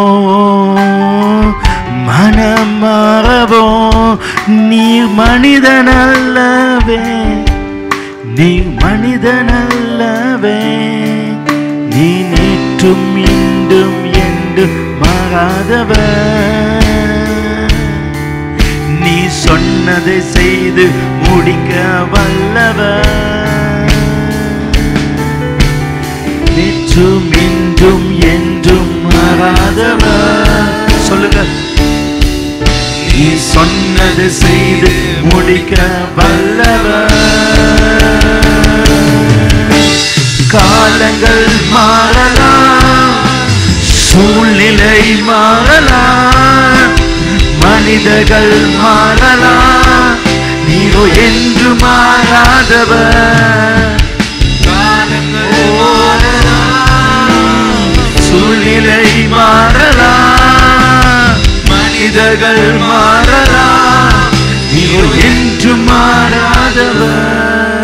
மனம் மாறவோ நீர் மனிதனல்லவே நீ மனிதனல்லவே நீ நேற்றும் இன்றும் என்றும் மாறாதவர் நீ சொன்னதை செய்து முடிக்க வல்லவர் நேற்றும் இன்றும் என்றும் மாறாதவர் சொல்லுங்க நீ சொன்னது செய்து முடிக்க வல்லவர் காலங்கள் மாறலாம் சூழ்நிலை மாறலாம் மனிதர்கள் மாறலாம் நீரோ என்று மாறாதவர் சூழ்நிலை மாறலாம் மனிதர்கள் மாறலாம் நீரோ என்று மாறாதவர்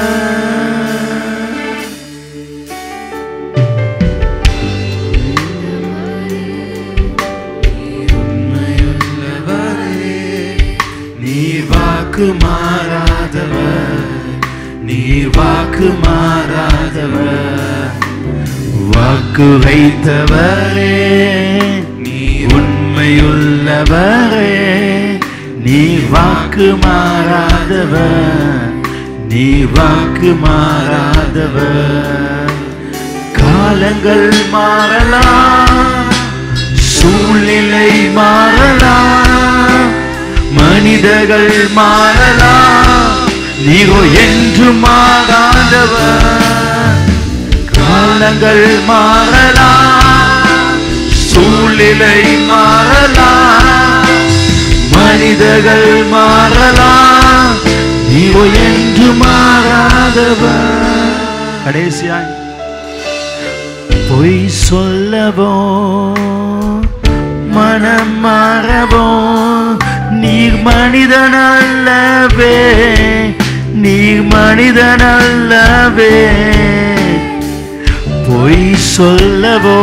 நீர் வாக்கு மாறாதவர் நீர் வாக்கு மாறாதவர் வாக்கு வைத்தவரே நீ உண்மையுள்ளவரே நீ வாக்கு மாறாதவர் நீ வாக்கு மாறாதவர் காலங்கள் மாறலாம் சூழ்நிலை மாறலாம் மனிதர்கள் மாறலாம் நீரோ என்று மாறாதவர் காலங்கள் மாறலாம் சூழ்நிலை மாறலாம் மனிதர்கள் மாறலாம் நீரோ என்று மாறாதவர் கடைசியாய் பொய் சொல்லவோ மனம் மாறவோ நீர் மனிதனல்லவே நீர் மனிதனல்லவே பொய் சொல்லவோ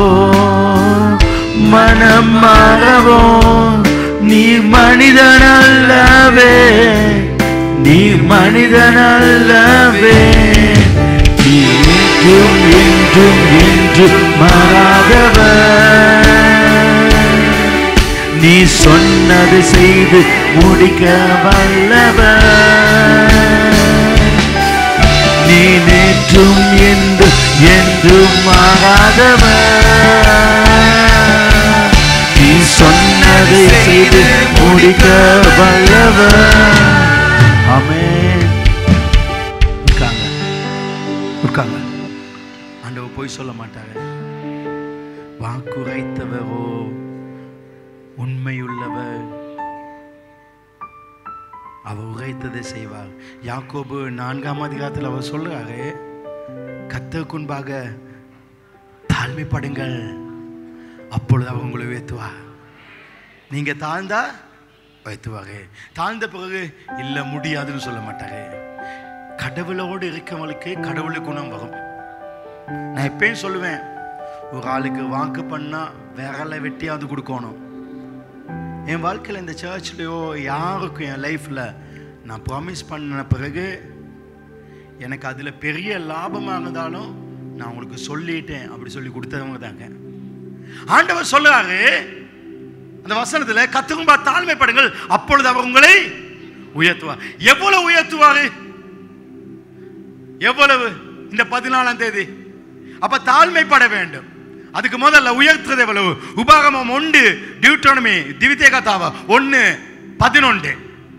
மனம் மாறவோ நீர் மனிதனல்லவே நீர் மனிதனல்லவே நீ என்றும் என்றும் என்றும் மாறாதவர் நீ சொன்னது செய்து முடிக்க வல்லவர் நீ நேற்றும் என்று என்றும் மாறாதவர் நீ சொன்னதை செய்து முடிக்க வல்லவர் ஆமென் உட்காங்க உட்காங்க ஆண்டவர் போய் சொல்ல மாட்டாங்க வாக்குரைத்தவரோ உண்மையுள்ளவர் அவர் உரைத்ததை செய்வார் யாக்கோபு நான்காம் அதிகாரத்தில் அவர் சொல்றாரு கத்தருக்குன்பாக தாழ்மைப்படுங்கள் அப்பொழுது அவர் உங்களை உயர்த்துவார் நீங்க தாழ்ந்தா உயர்த்துவாரு தாழ்ந்த பிறகு இல்லை முடியாதுன்னு சொல்ல மாட்டாரு கடவுளோடு இருக்கவங்களுக்கு கடவுள் குணம் வரும் நான் எப்பயும் சொல்லுவேன் ஒரு ஆளுக்கு வாக்கு பண்ணா விரலை வெட்டியாவது கொடுக்கணும் என் வாழ்க்கையில் இந்த சர்ச்லையோ யாருக்கும் என் லைஃப்பில் நான் ப்ராமிஸ் பண்ண பிறகு எனக்கு அதில் பெரிய லாபமாக இருந்தாலும் நான் உங்களுக்கு சொல்லிட்டேன் அப்படி சொல்லி கொடுத்தவங்க தாங்க ஆண்டவர் சொல்றாரு அந்த வசனத்தில் கத்துக்கும்பா தாழ்மைப்படுங்கள் அப்பொழுது அவர் உங்களை உயர்த்துவார் எவ்வளவு உயர்த்துவாரு எவ்வளவு இந்த பதினாலாம் தேதி அப்ப தாழ்மைப்பட வேண்டும் அதுக்கு முதல்ல உயர்த்துறது எவ்வளவு உபாகமம் ஒன்று டியூட்டோனமி திவிதேகத்தாவா ஒன்று பதினொன்று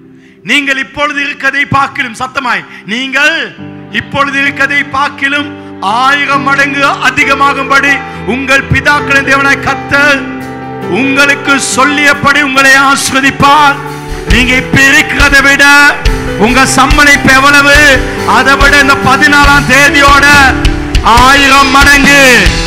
நீங்கள் இப்பொழுது இருக்கதை பார்க்கிலும் சத்தமாய் நீங்கள் இப்பொழுது இருக்கதை பார்க்கிலும் ஆயிரம் மடங்கு அதிகமாகும்படி உங்கள் பிதாக்களின் தேவனாய் கத்தர் உங்களுக்கு சொல்லியபடி உங்களை ஆஸ்வதிப்பார் நீங்க இப்ப இருக்கிறதை விட உங்க சம்பளம் இப்ப எவ்வளவு அதை விட இந்த பதினாலாம் தேதியோட ஆயிரம் மடங்கு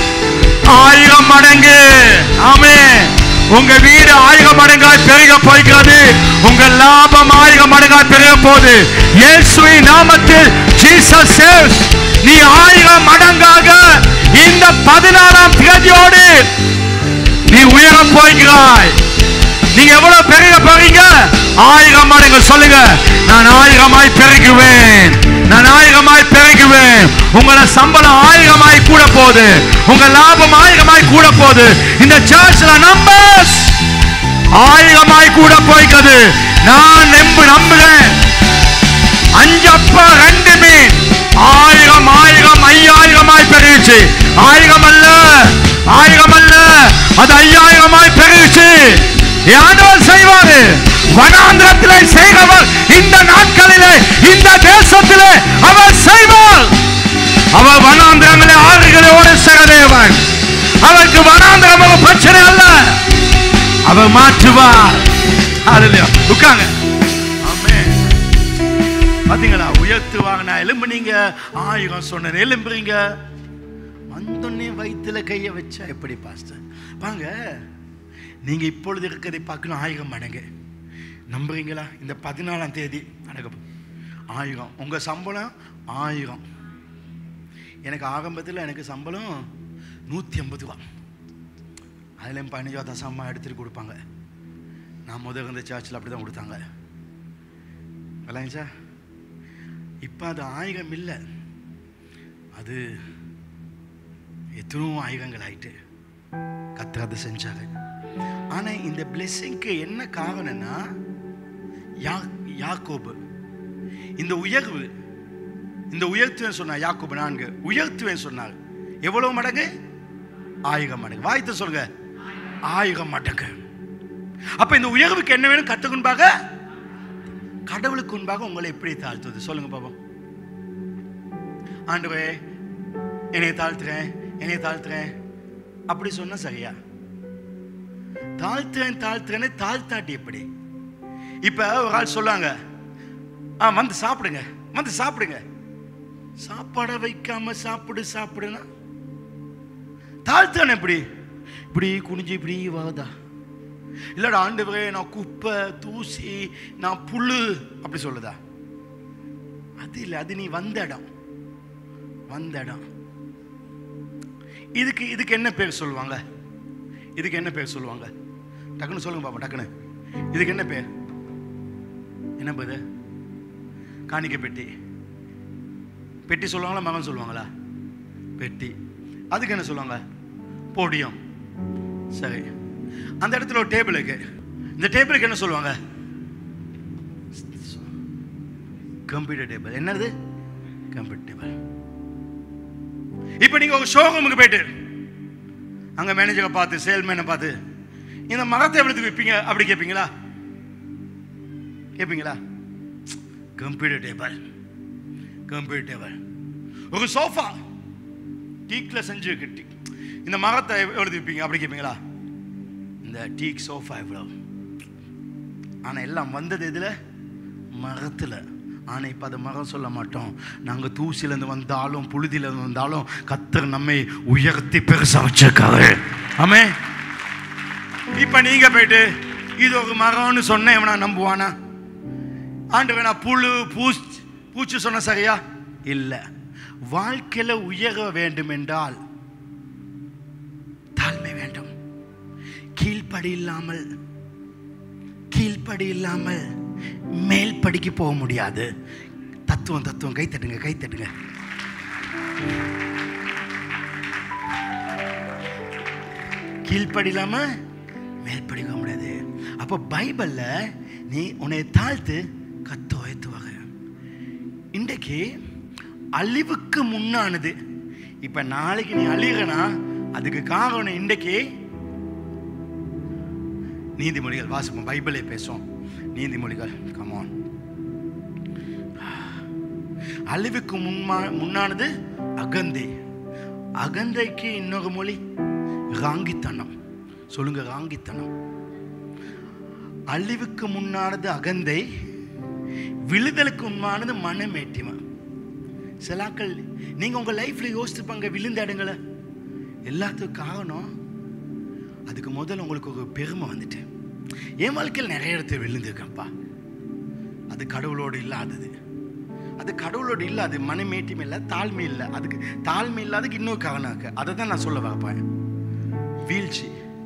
ஆயிரம் மடங்கு ஆமே உங்க வீடு ஆயிரம் மடங்காய் பெருக போகிறது உங்க லாபம் ஆயிரம் மடங்காய் பெருக போகுது இயேசுவின் நாமத்தில் ஜீசஸ் saves நீ ஆயிரம் மடங்காக இந்த பதினாறாம் தேதியோடு நீ உயர போகிறாய் நீங்க எவ்வளவு பெருக போறீங்க ஆயிரம் மடங்கு சொல்லுங்க நான் ஆயிரமாய் பெருகுவேன் நான் ஆயிரமாய் பெருகுவேன் உங்களோட சம்பளம் ஆயிரமாய் கூட போகுது உங்க லாபம் ஆயிரமாய் கூட போகுது இந்த சர்ச்ல நம்பர்ஸ் ஆயிரமாய் கூட போய்க்கிறது நான் நம்பு நம்புகிறேன் அஞ்சப்பா ரெண்டு மீன் ஆயிரம் ஆயிரம் ஐயாயிரமாய் பெருகுச்சு ஆயிரம் அல்ல ஆயிரம் அல்ல அது ஐயாயிரமாய் பெருகுச்சு யாண்டவர் செய்வாரு வனாந்திரத்திலே செய்கிறவர் இந்த நாட்களிலே இந்த தேசத்திலே அவர் செய்வார் அவர் வனாந்திரங்களே ஆறுகளோடு சகதேவன் அவருக்கு வனாந்திரம் ஒரு பிரச்சனை அல்ல அவர் மாற்றுவார் ஹalleluya உட்காங்க ஆமென் பாத்தீங்களா உயர்த்துவாங்க நான் எலும்புனீங்க ஆயிரம் சொன்னேன் எலும்புறீங்க வந்தோடனே வயிற்றுல கையை வச்சா எப்படி பாஸ்டர் வாங்க நீங்க இப்பொழுது இருக்கிறதை பார்க்கணும் ஆயிரம் மடங்கு நம்புறீங்களா இந்த பதினாலாம் தேதி நடக்க போ- ஆயிரம் உங்க சம்பளம் ஆயிரம் எனக்கு ஆரம்பத்தில் எனக்கு சம்பளம் நூற்றி ஐம்பது ரூபா அதில் பதினஞ்சு ரூபா தசமா எடுத்துட்டு கொடுப்பாங்க நான் முதல் இருந்த சர்ச்சில் அப்படி தான் கொடுத்தாங்க விளங்குச்சா இப்போ அது ஆயிரம் இல்லை அது எத்தனோ ஆயிரங்கள் ஆயிட்டு கத்தர் அதை செஞ்சாரு ஆனா இந்த பிளெஸ்ஸிங்க்கு என்ன காரணம்னா யா யாக்கோபு இந்த உயர்வு இந்த உயர்த்துவேன் சொன்னார் யாக்கோபு நான்கு உயர்த்துவேன் சொன்னார் எவ்வளவு மடங்கு ஆயிரம் மடங்கு வாய்த்த சொல்லுங்க ஆயிரம் மடங்கு அப்ப இந்த உயர்வுக்கு என்ன வேணும் கத்துக்கு முன்பாக கடவுளுக்கு முன்பாக உங்களை எப்படி தாழ்த்துவது சொல்லுங்க பாப்போம் ஆண்டவே என்னை தாழ்த்துறேன் என்னை தாழ்த்துறேன் அப்படி சொன்னா சரியா தாழ்த்துறேன் தாழ்த்துறேன்னு தாழ்த்தாட்டி எப்படி இப்ப ஒரு ஆள் சொல்லாங்க ஆ வந்து சாப்பிடுங்க வந்து சாப்பிடுங்க சாப்பாட வைக்காம சாப்பிடு சாப்பிடுனா தாழ்த்தானே எப்படி இப்படி குனிஞ்சு இப்படி வாதா இல்லடா ஆண்டவரே நான் குப்பை தூசி நான் புல்லு அப்படி சொல்லுதா அது இல்லை அது நீ வந்த இடம் வந்த இடம் இதுக்கு இதுக்கு என்ன பேர் சொல்லுவாங்க இதுக்கு என்ன பேர் சொல்லுவாங்க டக்குன்னு சொல்லுங்க பாப்பா டக்குன்னு இதுக்கு என்ன பேர் என்ன பேர் காணிக்க பெட்டி பெட்டி சொல்லுவாங்களா மகன் சொல்லுவாங்களா பெட்டி அதுக்கு என்ன சொல்லுவாங்க போடியம் சரி அந்த இடத்துல ஒரு டேபிள் இருக்கு இந்த டேபிளுக்கு என்ன சொல்லுவாங்க கம்ப்யூட்டர் டேபிள் என்னது கம்ப்யூட்டர் டேபிள் இப்போ நீங்க ஒரு ஷோரூமுக்கு போயிட்டு அங்க மேனேஜரை பார்த்து சேல்மேனை பார்த்து இந்த மரத்தை எப்படி விற்பீங்க அப்படி கேட்பீங்களா கேட்பீங்களா கம்ப்யூட்டர் டேபிள் கம்ப்யூட்டர் டேபிள் ஒரு சோஃபா டீக்ல செஞ்சு கட்டி இந்த மரத்தை எவ்வளவு விற்பீங்க அப்படி கேட்பீங்களா இந்த டீக் சோஃபா எவ்வளோ ஆனால் எல்லாம் வந்தது இதில் மரத்தில் ஆனால் இப்போ அது மரம் சொல்ல மாட்டோம் நாங்கள் தூசிலேருந்து வந்தாலும் புழுதியிலேருந்து வந்தாலும் கத்தர் நம்மை உயர்த்தி பெருசாக வச்சிருக்காரு ஆமே இப்போ நீங்கள் போயிட்டு இது ஒரு மரம்னு சொன்னேன் எவனா நம்புவானா ஆண்டு வேணா புழு பூச் பூச்சி சொன்ன சரியா இல்லை வாழ்க்கையில் உயர வேண்டும் என்றால் தாழ்மை வேண்டும் கீழ்ப்படி இல்லாமல் கீழ்ப்படி இல்லாமல் மேல் படிக்கு போக முடியாது தத்துவம் தத்துவம் கை தட்டுங்க கை தட்டுங்க கீழ்ப்படி இல்லாம மேல் படிக்க முடியாது அப்போ பைபிள்ல நீ உன்னை தாழ்த்து கத்து உயர்த்துவாங்க இன்றைக்கு அழிவுக்கு முன்னானது இப்ப நாளைக்கு நீ அழிகனா அதுக்கு காரணம் இன்றைக்கு நீதிமொழிகள் வாசிப்போம் பைபிளே பேசுவோம் நீதிமொழிகள் கமான் அழிவுக்கு முன்மா முன்னானது அகந்தை அகந்தைக்கு இன்னொரு மொழி ராங்கித்தனம் சொல்லுங்க ராங்கித்தனம் அழிவுக்கு முன்னானது அகந்தை விழுதலுக்கு முன்னானது மனமேட்டிமை சிலாக்கள் நீங்க உங்க லைஃப்ல யோசிச்சுப்பாங்க விழுந்த இடங்களை எல்லாத்துக்கும் காரணம் அதுக்கு முதல்ல உங்களுக்கு ஒரு பெருமை வந்துட்டு என் வாழ்க்கையில் நிறைய இடத்துல விழுந்திருக்கேன்ப்பா அது கடவுளோடு இல்லாதது அது கடவுளோடு இல்லை அது மனமேட்டிமை இல்லை தாழ்மை இல்லை அதுக்கு தாழ்மை இல்லாததுக்கு இன்னொரு காரணம் இருக்கு அதை தான் நான் சொல்ல வரப்பேன் வீழ்ச்சி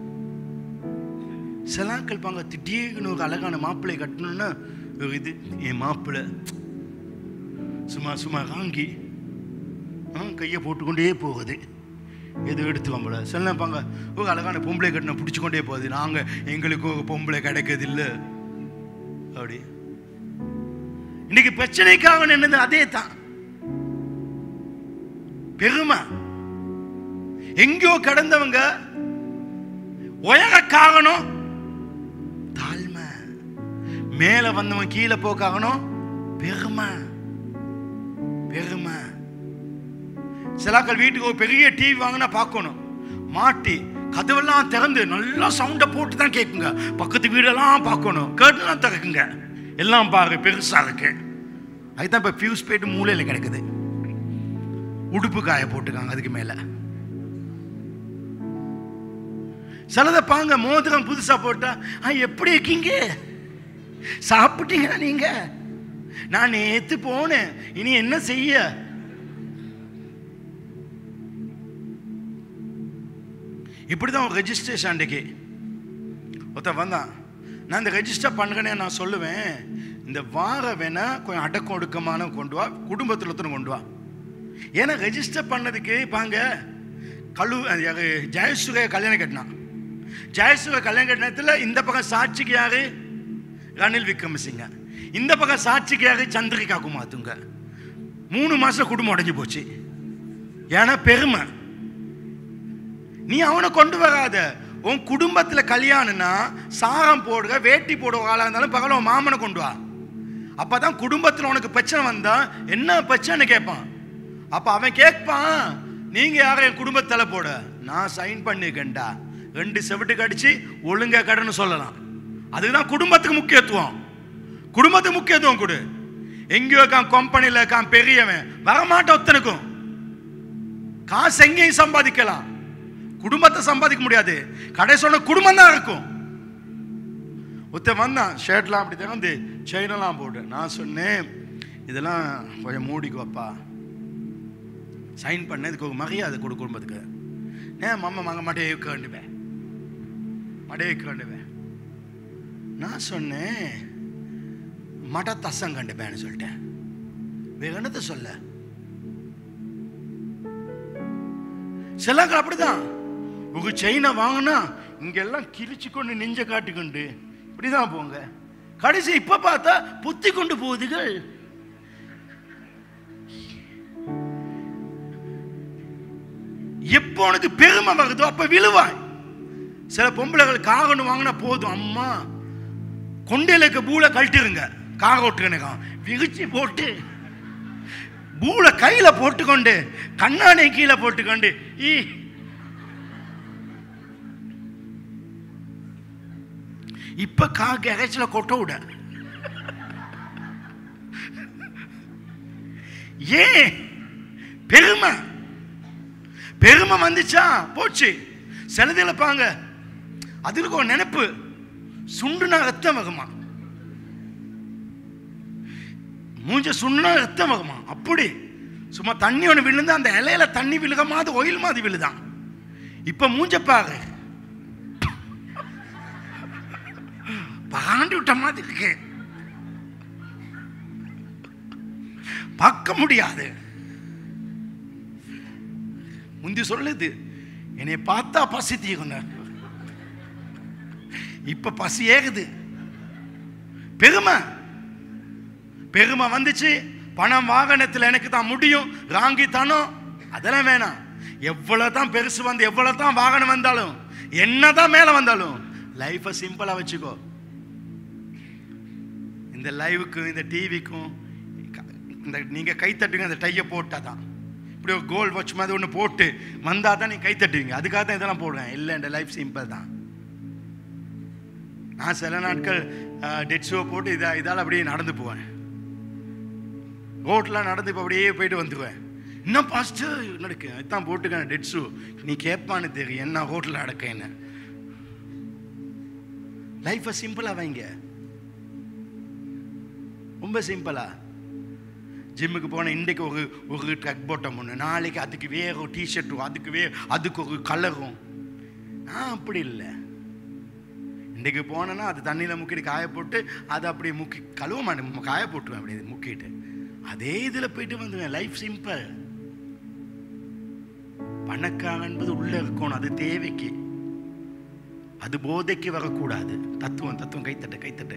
சிலாக்கள் பாங்க திடீர்னு ஒரு அழகான மாப்பிள்ளை கட்டணும்னா ஒரு இது என் மாப்பிள்ளை சும்மா சும்மா வாங்கி ஆ கையை போட்டுக்கொண்டே போகுது எது எடுத்துக்கோம்பல சில நினைப்பாங்க ஒரு அழகான பொம்பளை கட்டின பிடிச்சிக்கொண்டே போகுது நாங்கள் எங்களுக்கு ஒரு பொம்பளை கிடைக்கிறது இல்லை அப்படி இன்னைக்கு பிரச்சனைக்காக நின்னது அதே தான் பெருமை எங்கேயோ கடந்தவங்க உயர காரணம் தாழ்மை மேல வந்தவன் கீழே போக்காகணும் பெருமை பெருமை சிலாக்கள் வீட்டுக்கு ஒரு பெரிய டிவி வாங்கினா பார்க்கணும் மாட்டி கதவெல்லாம் திறந்து நல்லா சவுண்டை போட்டு தான் கேட்குங்க பக்கத்து வீடெல்லாம் பார்க்கணும் கேட்டுலாம் திறக்குங்க எல்லாம் பாரு பெருசா இருக்கு அதுதான் இப்போ ஃபியூஸ் போயிட்டு மூலையில் கிடக்குது உடுப்பு காய போட்டுக்காங்க அதுக்கு மேலே சிலதை பாங்க மோதிரம் புதுசா போட்டா ஆ எப்படி இருக்கீங்க சாப்பிட்டீங்களா நீங்க நான் நேத்து போனேன் இனி என்ன செய்ய இப்படிதான் ஒரு ரெஜிஸ்ட்ரேஷன் அன்றைக்கு ஒருத்தன் வந்தான் நான் இந்த ரெஜிஸ்டர் பண்ணுறேனே நான் சொல்லுவேன் இந்த வார வேணா கொஞ்சம் அடக்கம் ஒடுக்கமான கொண்டு வா குடும்பத்தில் ஒருத்தனை கொண்டு வா ஏன்னா ரெஜிஸ்டர் பண்ணதுக்கு பாங்க கழு யாரு ஜெயசுரைய கல்யாணம் கட்டினான் ஜெயசுர கல்யாணம் கட்டினத்தில் இந்த பக்கம் சாட்சிக்கு யாரு ரணில் விக்ரமசிங்க இந்த பக்கம் சாட்சிக்கு யாரு சந்திரிகா குமாத்துங்க மூணு மாசம் குடும்பம் உடைஞ்சு போச்சு ஏன்னா பெருமை நீ அவனை கொண்டு வராத உன் குடும்பத்துல கல்யாணம்னா சாரம் போடுற வேட்டி போடுற ஆளா இருந்தாலும் பகல உன் மாமனை கொண்டு வா அப்பதான் குடும்பத்துல உனக்கு பிரச்சனை வந்தா என்ன பிரச்சனை கேட்பான் அப்ப அவன் கேட்பான் நீங்க யாரும் என் குடும்பத்தில் போட நான் சைன் பண்ணிருக்கேன்டா ரெண்டு செவிட்டு கடிச்சு ஒழுங்கா கடன்னு சொல்லலாம் அதுதான் குடும்பத்துக்கு முக்கியத்துவம் குடும்பத்துக்கு முக்கியத்துவம் கொடு எங்கேயோ இருக்கான் கம்பெனியில் இருக்கான் பெரியவன் வரமாட்டான் ஒத்தனுக்கும் காசு எங்கேயும் சம்பாதிக்கலாம் குடும்பத்தை சம்பாதிக்க முடியாது கடை சொன்ன குடும்பம் தான் இருக்கும் ஒருத்தன் வந்தான் ஷர்ட்லாம் அப்படி திறந்து செயினெல்லாம் போட்டு நான் சொன்னேன் இதெல்லாம் கொஞ்சம் மூடிக்குவப்பா சைன் பண்ண இதுக்கு ஒரு மரியாதை கொடு குடும்பத்துக்கு ஏன் மம்ம மங்க மடைய வைக்க வேண்டுவேன் மடைய வைக்க வேண்டுவேன் நான் சொன்னேன் மட தசம் கண்டுப்பேன்னு சொல்லிட்டேன் வேற என்னத்தை சொல்ல சிலங்கள் அப்படிதான் ஒரு செயினை வாங்கினா இங்கெல்லாம் கிழிச்சு கொண்டு நெஞ்ச காட்டிக்கொண்டு இப்படிதான் போங்க கடைசி இப்ப பார்த்தா புத்தி கொண்டு போகுதுகள் எப்போ உனக்கு பெருமை வருதோ அப்ப விழுவாய் சில பொம்பளைகள் காகன்னு வாங்கினா போதும் அம்மா கொண்டையில இருக்க பூலை கழட்டிருங்க காக ஓட்டுக்கணும் விரிச்சு போட்டு பூலை கையில போட்டுக்கொண்டு கண்ணாடி கீழே போட்டுக்கொண்டு ஈ இப்ப காக்கு இறைச்சில கொட்ட விட ஏன் பெருமை பெருமை வந்துச்சா போச்சு சிலதில் பாங்க அதுக்கு ஒரு நினைப்பு சுண்டுனா ரத்தம் வகுமா மூஞ்ச சுண்டுனா ரத்தம் வகுமா அப்படி சும்மா தண்ணி ஒன்று விழுந்தா அந்த இலையில தண்ணி விழுக மாதிரி ஒயில் மாதிரி விழுதான் இப்ப மூஞ்ச பாரு பாண்டி விட்ட மாதிரி இருக்கு பார்க்க முடியாது முந்தி சொல்லுது என்னை பார்த்தா பசி தீகுன இப்ப பசி ஏகுது பெருமை பெருமை வந்துச்சு பணம் வாகனத்தில் எனக்கு தான் முடியும் ராங்கித்தனம் அதெல்லாம் வேணாம் எவ்வளவு தான் பெருசு வந்து எவ்வளவு தான் வாகனம் வந்தாலும் என்னதான் மேல வந்தாலும் லைஃபை சிம்பிளா வச்சுக்கோ இந்த லைவுக்கும் இந்த டிவிக்கும் இந்த நீங்கள் கை தட்டுங்க அந்த டையை போட்டால் தான் இப்படி ஒரு கோல் வாட்ச் மாதிரி ஒன்று போட்டு வந்தால் தான் நீங்கள் கை தட்டுவீங்க அதுக்காக தான் இதெல்லாம் போடுவேன் இல்லை என் லைஃப் சிம்பிள் தான் நான் சில நாட்கள் டெட் ஷோ போட்டு இதா இதால் அப்படியே நடந்து போவேன் ரோட்டில் நடந்து இப்போ அப்படியே போயிட்டு வந்துடுவேன் இன்னும் பாஸ்ட்டு நடக்கு இதான் போட்டுக்கேன் டெட் ஷூ நீ கேட்பான்னு தெரியும் என்ன ரோட்டில் நடக்கேன்னு லைஃப்பை சிம்பிளாக வைங்க ரொம்ப சிம்பிளா ஜிம்முக்கு போன இன்றைக்கு ஒரு ஒரு ட்ரக் போட்டம் ஒன்று நாளைக்கு அதுக்கு வேற ஒரு டிஷர்ட்டும் அதுக்கு வே அதுக்கு ஒரு கலரும் நான் அப்படி இல்லை இன்றைக்கு போனேன்னா அது தண்ணியில் முக்கிட்டு காய போட்டு அதை அப்படியே முக்கி கழுவ மாட்டேன் காய போட்டுருவேன் அப்படியே முக்கிட்டு அதே இதில் போயிட்டு வந்துடுவேன் லைஃப் சிம்பிள் பணக்காரன் என்பது உள்ள இருக்கணும் அது தேவைக்கு அது போதைக்கு வரக்கூடாது தத்துவம் தத்துவம் கைத்தட்டு கைத்தட்டு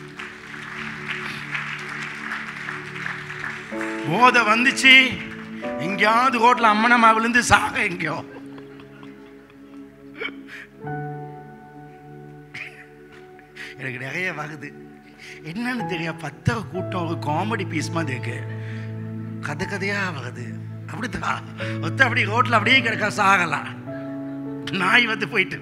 போதை வந்துச்சு எங்கேயாவது ரோட்ல அம்மனமா விழுந்து சாக எங்கேயோ எனக்கு நிறைய வருது என்னன்னு தெரியும் பத்தர கூட்டம் ஒரு காமெடி பீஸ் மாதிரி இருக்கு கதை கதையா வருது அப்படித்தான் ஒத்த அப்படி ரோட்ல அப்படியே கிடக்க சாகலாம் நாய் வந்து போயிட்டு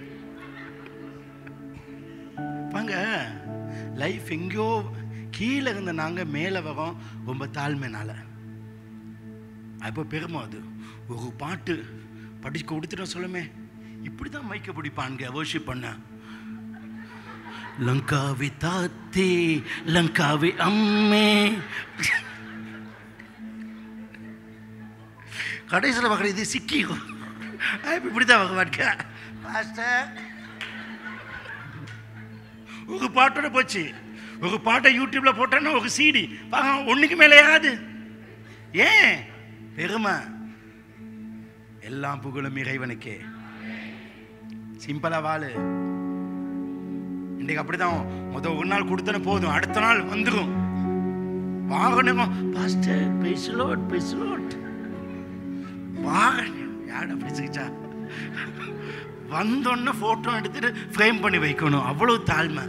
பாங்க லைஃப் எங்கேயோ கீழே இருந்த நாங்கள் மேலே வரோம் ரொம்ப தாழ்மைனால அப்போ பெருமை அது ஒரு பாட்டு படிச்சு கொடுத்துட்டோம் சொல்லுமே இப்படி தான் மைக்க பிடிப்பாங்க வர்ஷிப் பண்ண லங்காவி தாத்தே லங்காவி அம்மே கடைசியில் பார்க்குற இது சிக்கிக்கும் இப்படி தான் பார்க்க மாஸ்டர் ஒரு பாட்டோட போச்சு ஒரு பாட்டை யூடியூப்ல போட்டேன்னா ஒரு சிடி பாங்க ஒண்ணுக்கு மேலே ஏறாது ஏன் பெருமை எல்லாம் புகழும் இறைவனுக்கே சிம்பிளா வாழு இன்னைக்கு அப்படிதான் முத ஒரு நாள் கொடுத்தன போதும் அடுத்த நாள் வந்துடும் வாகனம் பாஸ்டர் பேசலோட் பேசலோட் வாகனம் யார் அப்படி சிகிச்சா வந்தோடனே போட்டோ எடுத்துட்டு ஃப்ரேம் பண்ணி வைக்கணும் அவ்வளவு தாழ்மை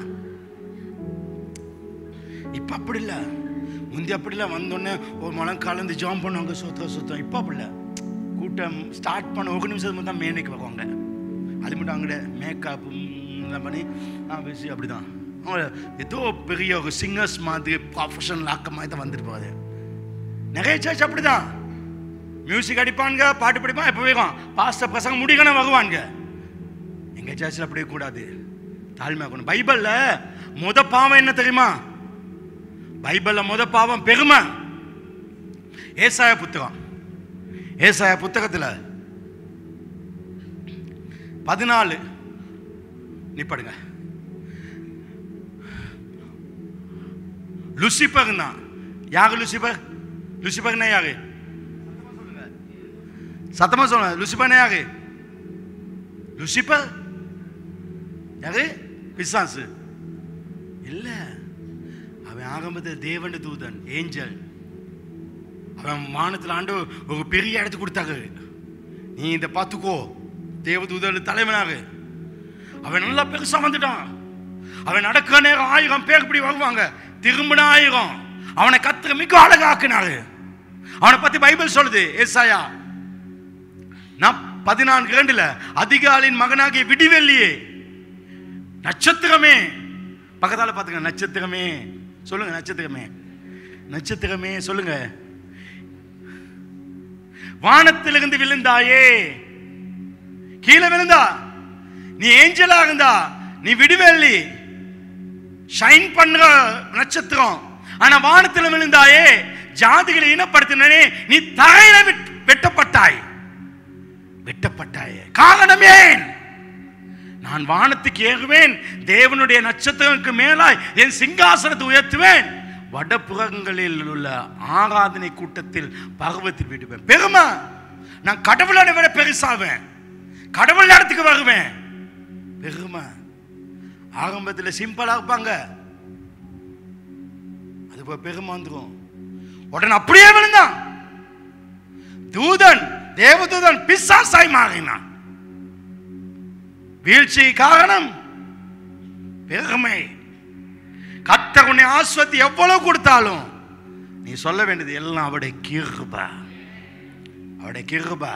இப்போ அப்படி இல்லை முந்தி அப்படி இல்லை வந்தோடனே ஒரு மனம் கலந்து ஜாம் பண்ணுவாங்க சுத்தம் சுத்தம் இப்போ அப்படி இல்லை கூட்டம் ஸ்டார்ட் பண்ண ஒரு நிமிஷத்துக்கு தான் மேனைக்கு வருவாங்க அது மட்டும் அங்கே மேக்கப் இதெல்லாம் பண்ணி ஆ பேசி அப்படி தான் அவங்க ஏதோ பெரிய ஒரு சிங்கர்ஸ் மாதிரி ப்ரொஃபஷனல் ஆக்க மாதிரி தான் வந்துட்டு போகுது நிறைய சர்ச் அப்படி தான் மியூசிக் அடிப்பானுங்க பாட்டு படிப்பான் எப்போ வேகும் பாஸ்டர் பிரசங்கம் முடிக்கணும் வருவானுங்க எங்கள் சர்ச்சில் அப்படியே கூடாது தாழ்மை இருக்கணும் பைபிளில் முத பாவம் என்ன தெரியுமா பைபிளில் முத பாவம் பெருமை ஏசாய புத்தகம் ஏசாய புத்தகத்தில் பதினாலு நிப்படுங்க லுசிபர் தான் யாரு லுசிபர் லுசிபர்னா யாரு சத்தமா சொல்லுங்க லுசிபர்னா யாரு லுசிபர் யாரு பிசாசு இல்ல அவன் ஆரம்பத்தில் தேவன் தூதன் ஏஞ்சல் அவன் வானத்தில் ஆண்டு ஒரு பெரிய இடத்துக்கு கொடுத்தாங்க நீ இதை பார்த்துக்கோ தேவதூதன் தலைவனாக அவன் நல்லா பெருசா வந்துட்டான் அவன் நடக்கிற நேரம் ஆயிரம் பேர் இப்படி வருவாங்க திரும்பின ஆயிரம் அவனை கத்திர மிக அழகாக்குனாரு அவனை பத்தி பைபிள் சொல்லுது ஏசாயா நான் பதினான்கு இரண்டுல அதிகாலின் மகனாகிய விடிவெள்ளியே நட்சத்திரமே பக்கத்தால பாத்துங்க நட்சத்திரமே சொல்லுங்க நட்சத்திரமே நட்சத்திரமே சொல்லுங்க வானத்திலிருந்து விழுந்தாயே கீழே விழுந்தா நீ ஏஞ்சலா இருந்தா நீ விடுவெள்ளி ஷைன் பண்ற நட்சத்திரம் ஆனா வானத்தில் விழுந்தாயே ஜாதிகளை இனப்படுத்தினே நீ தரையில விட்- வெட்டப்பட்டாய் வெட்டப்பட்டாயே காரணம் ஏன் நான் வானத்துக்கு ஏகுவேன் தேவனுடைய நட்சத்திரங்களுக்கு மேலாய் என் சிங்காசனத்தை உயர்த்துவேன் வடபுறங்களில் உள்ள ஆராதனை கூட்டத்தில் பருவத்தில் விடுவேன் பெருமை நான் கடவுளோட விட பெருசாவேன் கடவுள் இடத்துக்கு வருவேன் பெருமை ஆரம்பத்தில் சிம்பிளா இருப்பாங்க அது போய் பெருமை வந்துரும் உடனே அப்படியே விழுந்தான் தூதன் தேவதூதன் பிசாசாய் மாறினான் வீழ்ச்சி காரணம் பெருமை கர்த்தர் உன்னை ஆஸ்வத்தி எவ்வளவு கொடுத்தாலும் நீ சொல்ல வேண்டியது எல்லாம் அவருடைய கிருபை அவருடைய கிருபை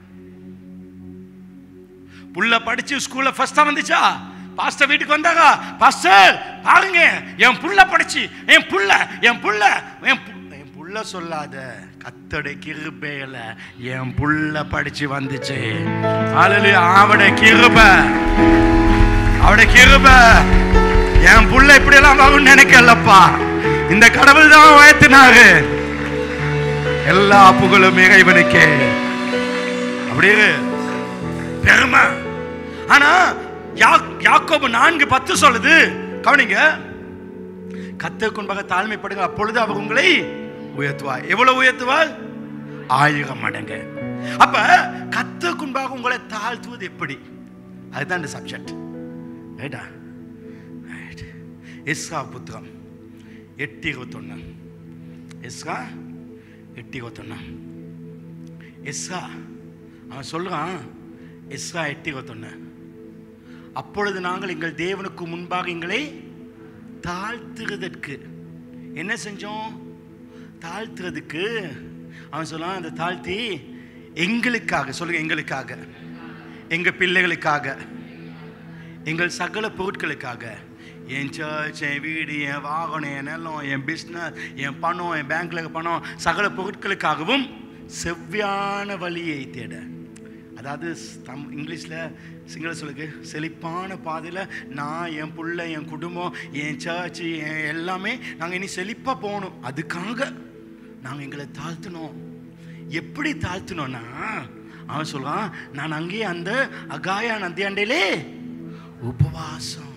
புள்ள படிச்சு ஸ்கூல்ல ஃபர்ஸ்டா வந்துச்சா பாஸ்டர் வீட்டுக்கு வந்தாங்க பாஸ்டர் பாருங்க என் புள்ள படிச்சு என் புள்ள என் புள்ள என் பு- என் புள்ள சொல்லாத கத்தோட கிருபையில என் புள்ள படிச்சு வந்துச்சு ஹalleluya அவட கிருபை அவட கிருபை என் புள்ள இப்படி எல்லாம் ஆகும்னு நினைக்கலப்பா இந்த கடவுள் தான் உயர்த்தினாரு எல்லா புகழும் இறைவனுக்கே அப்படியே பெருமை ஆனா யா- யாக்கோபு நான்கு பத்து சொல்லுது கவனிங்க கத்தருக்கு முன்பாக தாழ்மைப்படுங்க அப்பொழுது அவர் உங்களை உயர்த்துவார் எவ்வளவு உயர்த்துவார் ஆயிரம் மடங்கு அப்ப கத்தருக்கு முன்பாக உங்களை தாழ்த்துவது எப்படி அதுதான் இந்த சப்ஜெக்ட் ரைட்டா ரைட் எஸ்ரா புத்திரம் எட்டு இருபத்தொன்னு எஸ்ரா எட்டு இருபத்தொன்னு எஸ்ரா அவன் சொல்றான் எஸ்ரா எட்டு இருபத்தொன்னு அப்பொழுது நாங்கள் எங்கள் தேவனுக்கு முன்பாக எங்களை தாழ்த்துறதற்கு என்ன செஞ்சோம் தாழ்த்துறதுக்கு அவன் சொன்னான் அந்த தாழ்த்தி எங்களுக்காக சொல்லுங்க எங்களுக்காக எங்க பிள்ளைகளுக்காக எங்கள் சகல பொருட்களுக்காக என் சர்ச் என் வீடு என் வாகனம் என் நிலம் என் பிஸ்னஸ் என் பணம் என் பேங்க்ல இருக்க பணம் சகல பொருட்களுக்காகவும் செவ்வியான வழியை தேட அதாவது தம் இங்கிலீஷில் சிங்கள சொல்லுக்கு செழிப்பான பாதையில் நான் என் புள்ள என் குடும்பம் என் சர்ச் என் எல்லாமே நாங்கள் இனி செழிப்பாக போகணும் அதுக்காக நாங்கள் எங்களை தாழ்த்தினோம் எப்படி தாழ்த்தினோன்னா அவன் சொல்றான் நான் அங்கேயே அந்த அகாயா நந்தியாண்டையிலே உபவாசம்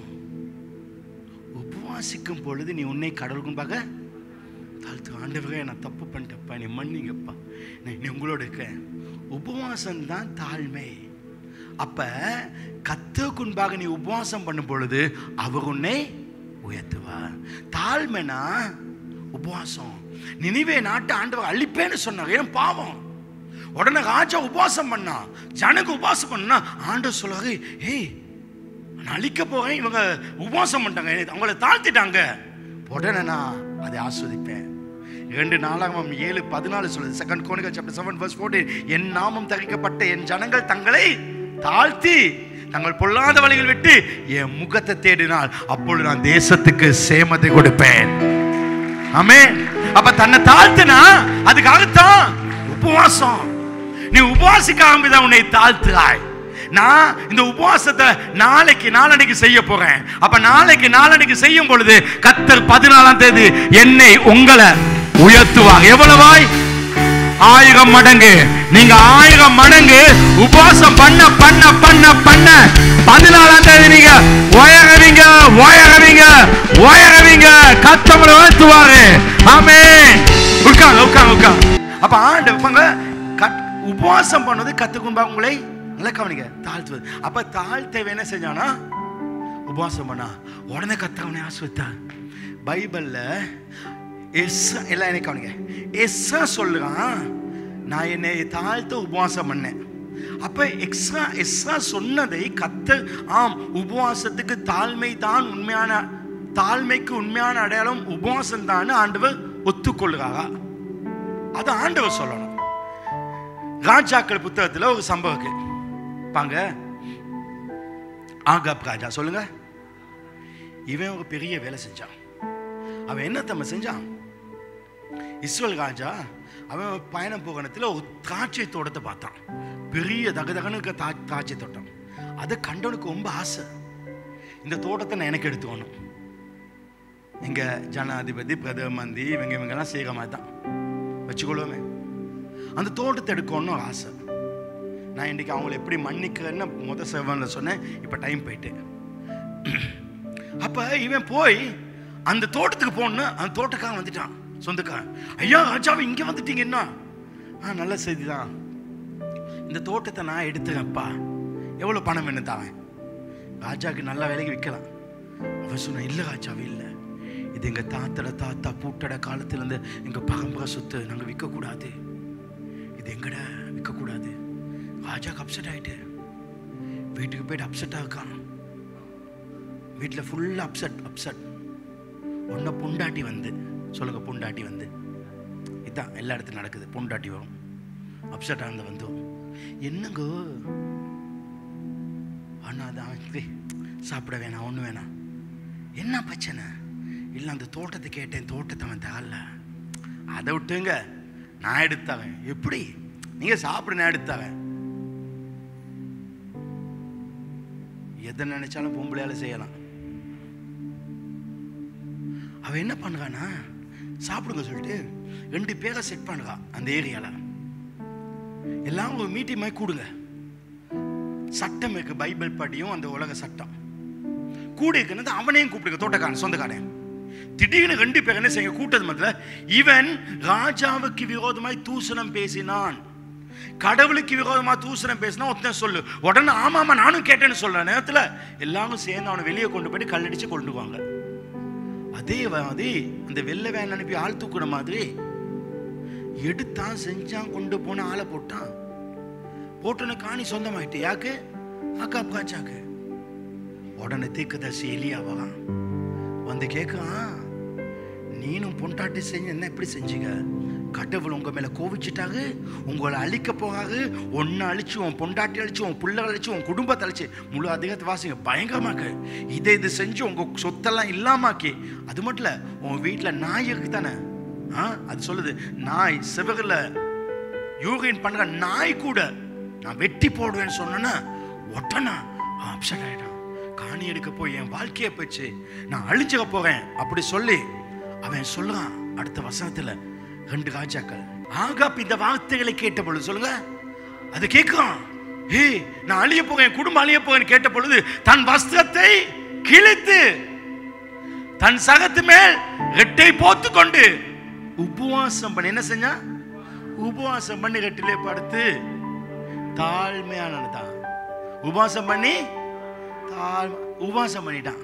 உபவாசிக்கும் பொழுது நீ உன்னை கடவுளுக்கும் பார்க்க தாழ்த்து ஆண்டவரே நான் தப்பு பண்ணிட்டப்பா நீ மன்னிங்கப்பா நான் நீ உங்களோட இருக்கேன் உபவாசம் தான் தாழ்மை அப்ப கத்தருக்கு முன்பாக நீ உபவாசம் பண்ணும் பொழுது அவர் உன்னை உயர்த்துவார் தாழ்மைனா உபவாசம் நினைவே நாட்டு ஆண்டவர் அழிப்பேன்னு சொன்னார் ஏன் பாவம் உடனே ராஜா உபவாசம் பண்ணா ஜனக்கு உபவாசம் பண்ணா ஆண்டவர் சொல்றாரு ஏய் நான் அழிக்க போறேன் இவங்க உபவாசம் பண்ணிட்டாங்க அவங்கள தாழ்த்திட்டாங்க உடனே நான் அதை ஆஸ்வதிப்பேன் இரண்டு நாளாகமம் ஏழு பதினாலு சொல்லுது second Chronicles chapter seven verse fourteen என் நாமம் தரிக்கப்பட்ட என் ஜனங்கள் தங்களை தாழ்த்தி தங்கள் பொல்லாத வழிகள் விட்டு என் முகத்தை தேடினால் அப்பொழுது நான் தேசத்துக்கு சேமத்தை கொடுப்பேன் ஆமே அப்ப தன்னை தாழ்த்தினா அதுக்காகத்தான் உபவாசம் நீ உபவாசிக்க ஆரம்பிதான் உன்னை தாழ்த்துறாய் நான் இந்த உபவாசத்தை நாளைக்கு நாளன்னைக்கு செய்ய போறேன் அப்ப நாளைக்கு நாளன்னைக்கு செய்யும் பொழுது கத்தர் பதினாலாம் தேதி என்னை உங்களை உயர்த்துவாங்க எவ்வளவாய் ஆயிரம் மடங்கு நீங்க ஆயிரம் மடங்கு உபவாசம் பண்ண பண்ண பண்ண பண்ண பதினாலாம் தேதி நீங்க உயரவீங்க உயரவீங்க உயரவீங்க கத்தவங்களை உயர்த்துவாரு ஆமே உட்காங்க உட்காங்க உட்காங்க அப்ப ஆண்டு வைப்பாங்க கத்- உபவாசம் பண்ணது கத்துக்கும்பா உங்களை நல்லா கவனிங்க தாழ்த்துவது அப்ப தாழ்த்தவை என்ன செஞ்சானா உபவாசம் பண்ணா உடனே கத்தவனை ஆஸ்வத்தா பைபிள்ல எஸ்ஸா எல்லாம் என்ன கவனிங்க எஸ்ஸா சொல்லுறான் நான் என்னை தாழ்த்த உபவாசம் பண்ணேன் அப்ப எக்ஸ்ட்ரா எஸ்ஸா சொன்னதை கத்த ஆம் உபவாசத்துக்கு தாழ்மை தான் உண்மையான தாழ்மைக்கு உண்மையான அடையாளம் உபவாசம் தான் ஆண்டவர் ஒத்துக்கொள்கிறாரா அது ஆண்டவர் சொல்லணும் ராஜாக்கள் புத்தகத்துல ஒரு சம்பவம் இருக்கு பாங்க ஆகாப் ராஜா சொல்லுங்க இவன் ஒரு பெரிய வேலை செஞ்சான் அவன் என்ன தம்ம செஞ்சான் இஸ்ரேல் ராஜா அவன் பயணம் போகணத்தில் ஒரு திராட்சை தோட்டத்தை பார்த்தான் பெரிய தகதகனுக்கு தா திராட்சை தோட்டம் அதை கண்டவனுக்கு ரொம்ப ஆசை இந்த தோட்டத்தை நான் எனக்கு எடுத்துக்கணும் எங்க ஜனாதிபதி பிரதம மந்திரி இவங்க இவங்கெல்லாம் செய்கிற மாதிரி தான் வச்சுக்கொள்ளுவோமே அந்த தோட்டத்தை எடுக்கணும்னு ஒரு ஆசை நான் இன்னைக்கு அவங்கள எப்படி மன்னிக்கிறேன்னு முத செவனில் சொன்னேன் இப்போ டைம் போயிட்டு அப்ப இவன் போய் அந்த தோட்டத்துக்கு போன அந்த தோட்டக்காரன் வந்துட்டான் சொந்தக்காரன் ஐயா ராஜாவை இங்க வந்துட்டீங்கன்னா ஆ நல்ல செய்தி தான் இந்த தோட்டத்தை நான் எடுத்துறேன்ப்பா எவ்வளவு பணம் என்ன தாவேன் ராஜாக்கு நல்ல விலைக்கு விற்கலாம் அவன் சொன்ன இல்லை ராஜாவே இல்லை இது எங்க தாத்தட தாத்தா பூட்டட காலத்துல இருந்து எங்க பரம்பரை சொத்து நாங்க விற்க கூடாது இது எங்கட விற்க கூடாது ராஜாக்கு அப்செட் ஆயிட்டு வீட்டுக்கு போயிட்டு அப்செட்டா இருக்கான் வீட்டில் ஃபுல்லாக அப்செட் அப்செட் ஒன்றை பொண்டாட்டி வந்து சொல்லுங்க பொண்டாட்டி வந்து இதான் எல்லா இடத்துலையும் நடக்குது பொண்டாட்டி வரும் அப்செட் ஆனது வந்து என்னங்கோ அண்ணா அதான் டேய், சாப்பிட வேணாம் ஒன்று வேணாம் என்ன பிரச்சனை இல்லை அந்த தோட்டத்தை கேட்டேன் தோட்டத்தை அவன் தரல அதை விட்டுங்க நான் எடுத்தவன் எப்படி நீங்கள் சாப்பிட நான் எடுத்தவன் எதை நினைச்சாலும் பொம்பளையால செய்யலாம் அவ என்ன பண்ணுறானா சாப்பிடுங்க சொல்லிட்டு ரெண்டு பேரை செட் பண்ணுறா அந்த ஏரியால எல்லாம் ஒரு மீட்டிங் மாதிரி கூடுங்க சட்டம் இருக்கு பைபிள் படியும் அந்த உலக சட்டம் கூட இருக்கிறது அவனையும் கூப்பிடுங்க தோட்டக்காரன் சொந்தக்காரன் திடீர்னு ரெண்டு பேர் என்ன செய்ய கூட்டது மத்தில இவன் ராஜாவுக்கு விரோதமாய் தூசணம் பேசினான் கடவுளுக்கு விரோதமா தூசணம் பேசினா ஒருத்தன் சொல்லு உடனே ஆமாமா நானும் கேட்டேன்னு சொல்ற நேரத்துல எல்லாரும் சேர்ந்து அவனை வெளியே கொண்டு போயிட்டு கல்லடிச்சு கொண்டுவாங்க அதே மாதிரி அந்த வெள்ளை வேன் அனுப்பி ஆள் தூக்குன மாதிரி எடுத்தான் செஞ்சான் கொண்டு போன ஆளை போட்டான் போட்டுன காணி சொந்தமாயிட்டு யாக்கு அக்கா காச்சாக்கு உடனே தீர்க்கதரிசி எலியா வரான் வந்து கேட்கான் நீனும் பொண்டாட்டி செஞ்ச என்ன எப்படி செஞ்சீங்க கடவுள் உங்க மேல கோவிச்சிட்டாரு உங்களை அழிக்க போகாது ஒன்னு அழிச்சு உன் பொண்டாட்டி அழிச்சு உன் பிள்ளைகள் அழிச்சு உன் குடும்பத்தை அழிச்சு முழு அதிகத்தை வாசிங்க பயங்கரமாக்கு இதை இது செஞ்சு உங்க சொத்தெல்லாம் இல்லாமாக்கி அது மட்டும் இல்ல உன் வீட்டுல நாய் இருக்கு தானே ஆ அது சொல்லுது நாய் சிவகுல யூரின் பண்ற நாய் கூட நான் வெட்டி போடுவேன்னு சொன்னேன்னா உடனே அப்செட் ஆயிட்டான் காணி எடுக்க போய் என் வாழ்க்கையை போச்சு நான் அழிஞ்சுக்க போறேன் அப்படி சொல்லி அவன் சொல்றான் அடுத்த வசனத்துல ரெண்டு ராஜாக்கள் ஆகாப் இந்த வார்த்தைகளை கேட்ட பொழுது சொல்லுங்க அது கேட்கும் ஏய் நான் அழிய போகிறேன் குடும்பம் அழிய போகிறேன் கேட்ட பொழுது தன் வஸ்திரத்தை கிழித்து தன் சகத்து மேல் ரெட்டை போத்து கொண்டு உபவாசம் பண்ணி என்ன செஞ்சான் உபவாசம் பண்ணி ரெட்டிலே படுத்து தாழ்மையானதான் உபவாசம் பண்ணி தாழ் உபவாசம் பண்ணிட்டான்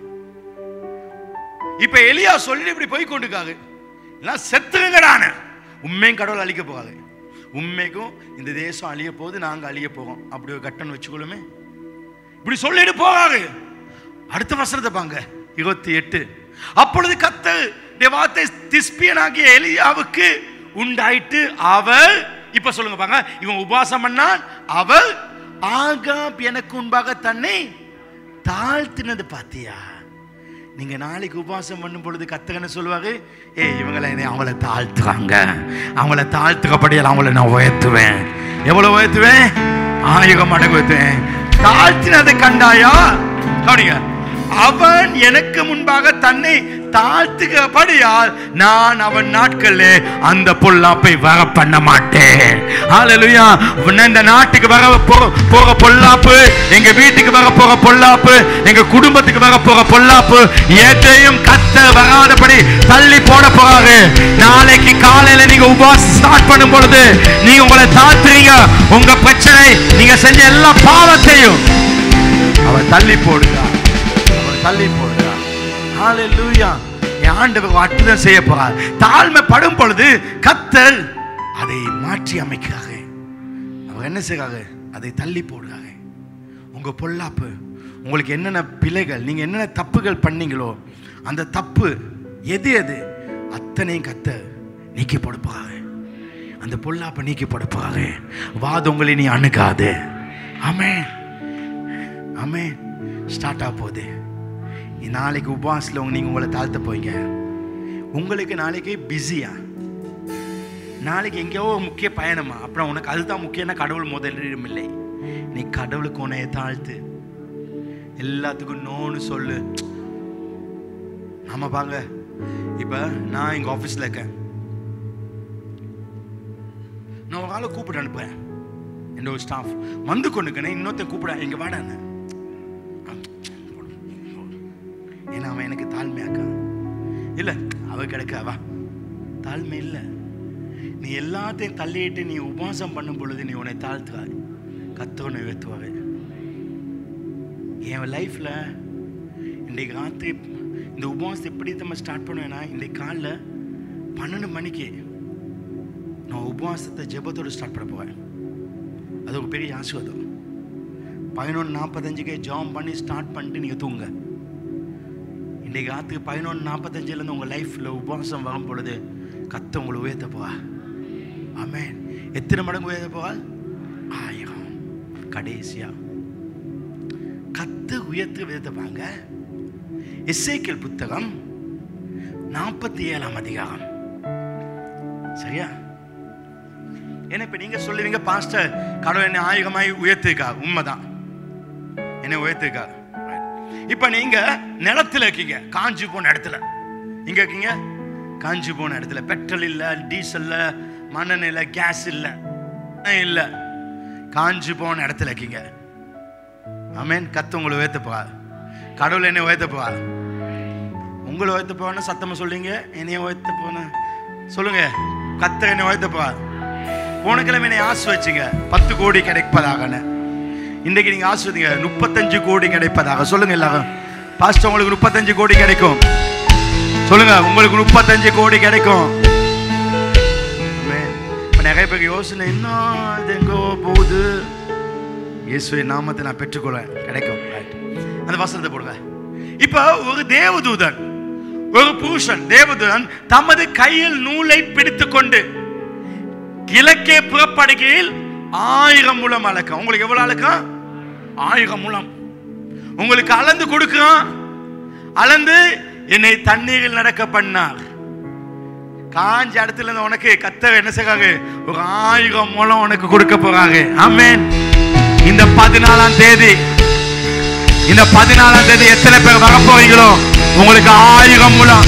இப்ப எலியா சொல்லி இப்படி போய் கொண்டுக்காது எல்லாம் செத்துங்கடான உண்மையும் கடவுள் அழிக்க போகாது உண்மைக்கும் இந்த தேசம் அழிய போகுது நாங்க அழிய போறோம் அப்படி ஒரு கட்டன் வச்சுக்கொள்ளுமே இப்படி சொல்லிட்டு போகாது அடுத்த வசனத்தை பாங்க இருபத்தி எட்டு அப்பொழுது கத்தர் வார்த்தை திஸ்பியனாகிய எலியாவுக்கு உண்டாயிட்டு அவர் இப்ப சொல்லுங்க பாங்க இவன் உபாசம் பண்ணான் அவர் ஆகாப் எனக்கு முன்பாக தன்னை தாழ்த்தினது பாத்தியா நீங்க நாளைக்கு உபவாசம் பண்ணும் பொழுது கத்துக்கன்னு சொல்லுவாரு ஏ இவங்களை என்னை அவங்கள தாழ்த்துறாங்க அவங்கள தாழ்த்துக்கப்படியால் அவங்கள நான் உயர்த்துவேன் எவ்வளவு உயர்த்துவேன் ஆயிரம் மடங்கு உயர்த்துவேன் தாழ்த்தினதை கண்டாயா கவனிங்க அவன் எனக்கு முன்பாக தன்னை தாழ்த்துகிறபடியால் நான் அவன் நாட்களில் அந்த பொல்லாப்பை வர பண்ண மாட்டேன் ஹalleluya இந்த நாட்டுக்கு வர போக போக பொல்லாப்பு எங்க வீட்டுக்கு வர போக பொல்லாப்பு எங்க குடும்பத்துக்கு வர போக பொல்லாப்பு எதையும் கத்த வராதபடி தள்ளி போட போறாரு நாளைக்கு காலையில நீங்க உபவாசம் ஸ்டார்ட் பண்ணும் பொழுது நீங்க உங்களை தாழ்த்துறீங்க உங்க பிரச்சனை நீங்க செஞ்ச எல்லா பாவத்தையும் அவர் தள்ளி போடுகிறார் அவர் தள்ளி போடுகிறார் ஹalleluya என் ஆண்டவர் அற்புதம் செய்ய போறார் தாழ்மை படும் பொழுது கத்தர் அதை மாற்றி அமைக்கிறாங்க அவர் என்ன செய்றாங்க அதை தள்ளி போடுறாங்க உங்க பொல்லாப்பு உங்களுக்கு என்னென்ன பிழைகள் நீங்க என்னென்ன தப்புகள் பண்ணீங்களோ அந்த தப்பு எது எது அத்தனையும் கத்த நீக்கி போடுப்பாங்க அந்த பொல்லாப்பை நீக்கி போடுப்பாங்க வாது உங்களை நீ அணுகாது ஆமென் ஆமென் ஸ்டார்ட் ஆக போகுது நாளைக்கு உபவாசில் உங்க நீங்கள் உங்களை தாழ்த்த போய்ங்க உங்களுக்கு நாளைக்கு பிஸியா நாளைக்கு எங்கேயோ ஒரு முக்கிய பயணமா அப்புறம் உனக்கு அதுதான் முக்கியம்னா கடவுள் முதலிடம் இல்லை நீ கடவுளுக்கு உன்னைய தாழ்த்து எல்லாத்துக்கும் நோன்னு சொல்லு ஆமா பாங்க இப்ப நான் எங்க ஆபீஸ்ல இருக்கேன் நான் ஒரு ஆளை கூப்பிட்டு அனுப்புறேன் என் ஒரு ஸ்டாஃப் வந்து கொண்டுக்கணும் இன்னொருத்தன் கூப்பிட இங்க வாடான்னு ஏன்னா அவன் எனக்கு தாழ்மையாக்கா இல்ல அவ கிடைக்க வா தாழ்மை இல்லை நீ எல்லாத்தையும் தள்ளிட்டு நீ உபவாசம் பண்ணும் பொழுது நீ உன்னை தாழ்த்துவாய் கத்தவனை உயர்த்துவாரு என் லைஃப்ல இன்றைக்கு ராத்திரி இந்த உபவாசத்தை எப்படி நம்ம ஸ்டார்ட் பண்ணுவேன்னா இன்றைக்கு காலைல பன்னெண்டு மணிக்கு நான் உபவாசத்தை ஜெபத்தோடு ஸ்டார்ட் பண்ண போவேன் அது ஒரு பெரிய ஆசீர்வாதம் பதினொன்று நாற்பத்தஞ்சுக்கே ஜாம் பண்ணி ஸ்டார்ட் பண்ணிட்டு நீங்கள் தூங்க இன்றைக்கு ராத்திரி பதினொன்று நாற்பத்தஞ்சிலேருந்து உங்கள் லைஃப்பில் உபவாசம் வரும் பொழுது கத்த உங்களை உயர்த்த போவா ஆமென் எத்தனை மடங்கு உயர்த்த போவார் ஆயிரம் கடைசியா கத்து உயர்த்து விதப்பாங்க எஸ்ஐக்கியல் புத்தகம் நாற்பத்தி ஏழாம் அதிகாரம் சரியா என்ன இப்ப நீங்க சொல்லுவீங்க பாஸ்டர் கடவுள் என்னை ஆயுகமாய் உயர்த்திருக்கா உண்மைதான் என்னை உயர்த்திருக்கா இப்ப நீங்க நிலத்துல இருக்கீங்க காஞ்சி போன இடத்துல இங்க இருக்கீங்க காஞ்சி போன இடத்துல பெட்ரோல் இல்ல டீசல் இல்ல மண்ணெண்ணெய் இல்ல கேஸ் இல்ல இல்ல காஞ்சி போன இடத்துல இருக்கீங்க ஆமென் கத்து உங்களை உயர்த்தப்பா கடவுள் என்னை உயர்த்தப்பா உங்களை உயர்த்த போன சத்தமா சொல்லுங்க என்னைய உயர்த்த போன சொல்லுங்க கத்த என்னை உயர்த்தப்பா போன கிழமை என்னை ஆசு வச்சுங்க பத்து கோடி கிடைப்பதாகன்னு இன்றைக்கு நீங்க ஆசுவதிங்க முப்பத்தஞ்சு கோடி கிடைப்பதாக சொல்லுங்க எல்லாரும் பாஸ்டர் உங்களுக்கு முப்பத்தஞ்சு கோடி கிடைக்கும் சொல்லுங்க உங்களுக்கு முப்பத்தஞ்சு கோடி கிடைக்கும் ஆமென். இப்ப நிறைய பேருக்கு யோசனை என்ன இது எங்கோ போகுது இயேசுவின் நாமத்தை நான் பெற்றுக்கொள்வேன் கிடைக்கும் Right. அந்த வசனத்தை போடுங்க இப்ப ஒரு தேவதூதன் ஒரு புருஷன் தேவதூதன் தமது கையில் நூலை பிடித்துக் கொண்டு கிழக்கே புறப்படுகையில் ஆயிரம் முழம் அளக்கம் உங்களுக்கு எவ்வளவு அளக்கம் ஆயிரம் முழம் உங்களுக்கு அளந்து கொடுக்கிறான் அளந்து என்னை தண்ணீரில் நடக்க பண்ணார் காஞ்ச இடத்துல இருந்து உனக்கு கத்தர் என்ன செய்றாங்க ஒரு ஆயிரம் முழம் உனக்கு கொடுக்க போறாங்க ஆமென் இந்த பதினாலாம் தேதி இந்த பதினாலாம் தேதி எத்தனை பேர் வர போறீங்களோ உங்களுக்கு ஆயிரம் முழம்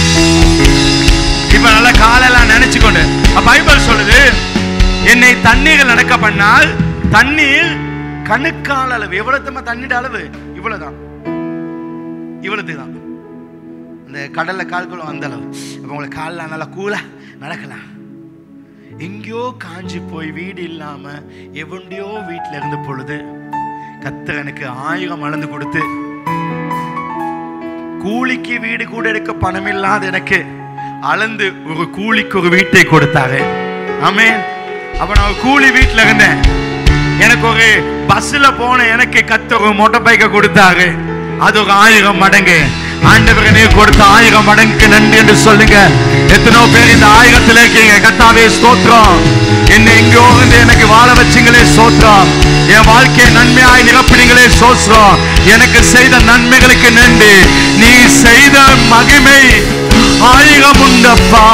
இப்ப நல்ல காலெல்லாம் நினைச்சுக்கொண்டு அப்ப பைபிள் சொல்லுது என்னை தண்ணீரில் நடக்க பண்ணால் தண்ணீர் கணுக்கால் அளவு எவ்வளவு தம்ம தண்ணீர் அளவு இவ்வளவுதான் இவ்வளவு தான் இந்த கடல்ல கால்குளம் அந்த அளவு அப்ப உங்களுக்கு காலில் நல்லா கூலா நடக்கலாம் எங்கேயோ காஞ்சி போய் வீடு இல்லாம எவண்டியோ வீட்டில் இருந்த பொழுது கத்தர் எனக்கு ஆயிரம் அளந்து கொடுத்து கூலிக்கு வீடு கூட எடுக்க பணம் இல்லாத எனக்கு அளந்து ஒரு கூலிக்கு ஒரு வீட்டை கொடுத்தாரு ஆமென் அப்ப நான் ஒரு கூலி வீட்டுல இருந்தேன் எனக்கு ஒரு பஸ்ல போன எனக்கு கத்த ஒரு மோட்டார் பைக்கை கொடுத்தாரு அது ஒரு ஆயிரம் மடங்கு ஆண்டவரனே கொடுத்த ஆயிரம் மடங்குக்கு நன்றி என்று சொல்லுங்க எத்தனோ பேர் இந்த ஆயிரத்துல இருக்கீங்க கத்தாவே ஸ்தோத்திரம் என்னை எங்கேயோ இருந்து எனக்கு வாழ வச்சீங்களே ஸ்தோத்திரம் என் வாழ்க்கையை நன்மையாய் நிரப்பினீங்களே சோஸ்ரம் எனக்கு செய்த நன்மைகளுக்கு நன்றி நீ செய்த மகிமை ஆயிரம் உண்டப்பா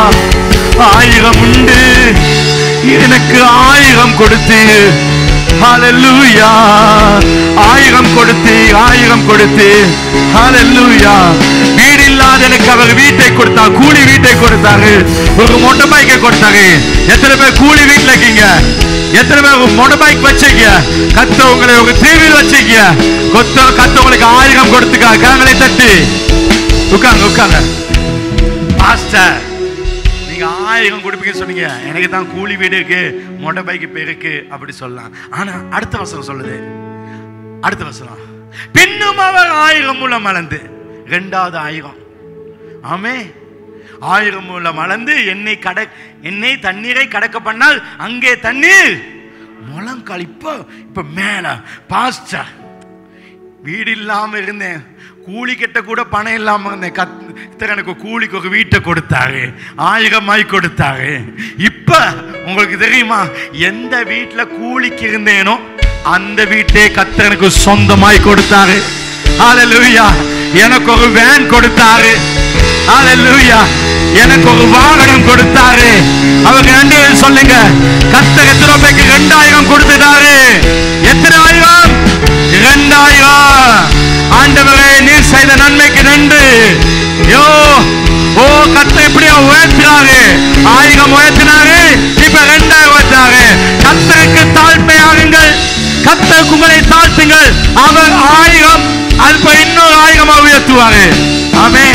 ஆயிரம் உண்டு எனக்கு ஆயிரம் கொடுத்து ஹalleluya ஆயிரம் கொடுத்து ஆயிரம் கொடுத்து ஹalleluya வீடு இல்லாத எனக்கு அவர் வீட்டை கொடுத்தார் கூலி வீட்டை கொடுத்தாரு ஒரு மோட்டார் பைக்கை கொடுத்தாரு எத்தனை பேர் கூலி வீட்டுல இருக்கீங்க எத்தனை பேர் ஒரு மோட்டார் பைக் வச்சிருக்கீங்க கத்த உங்களை ஒரு டிவியில் வச்சிருக்கீங்க கொத்த கத்த உங்களுக்கு ஆயிரம் கொடுத்துக்காங்க கரங்களை தட்டி உட்காங்க உட்காங்க பாஸ்டர் நீங்க ஆயிரம் கொடுப்பீங்கன்னு சொன்னீங்க எனக்கு தான் கூலி வீடு இருக்கு மொட்டை பைக்கு இப்போ இருக்கு அப்படி சொல்லலாம் ஆனா அடுத்த வசனம் சொல்லுது அடுத்த வசனம் பின்னும் அவர் ஆயிரம் மூலம் அளந்து ரெண்டாவது ஆயிரம் ஆமே ஆயிரம் மூலம் அளந்து என்னை கட என்னை தண்ணீரை கடக்க பண்ணால் அங்கே தண்ணீர் முழங்கால் இப்போ இப்ப மேல பாஸ்டர் வீடு இல்லாம இருந்தேன் கூலி கட்ட கூட பணம் இல்லாம இருந்தேன் கத்தர் எனக்கு கூலிக்கு ஒரு வீட்டை கொடுத்தாரு ஆயிரமாய் கொடுத்தாரு இப்ப உங்களுக்கு தெரியுமா எந்த வீட்டுல கூலிக்கு இருந்தேனோ அந்த வீட்டே கத்தர் எனக்கு சொந்தமாய் கொடுத்தாரு ஹalleluya எனக்கு ஒரு வேன் கொடுத்தாரு ஹalleluya எனக்கு ஒரு வாகனம் கொடுத்தாரு அவங்க ரெண்டு பேரும் சொல்லுங்க கத்தர் எத்தனை பேருக்கு ரெண்டாயிரம் கொடுத்துட்டாரு எத்தனை ஆயிரம் இரண்டாயிரம் ஆண்டவரே நீர் செய்த நன்மைக்கு நன்றி யோ ஓ கத்த இப்படியா உயர்த்தினாரு ஆயிரம் உயர்த்தினாரு இப்ப ரெண்டாயிரம் உயர்த்தினாரு கத்தருக்கு தாழ்மையாகுங்கள் கத்தருக்கு உங்களை தாழ்த்துங்கள் அவர் ஆயிரம் அல்ப இன்னொரு ஆயிரமா உயர்த்துவாரு ஆமே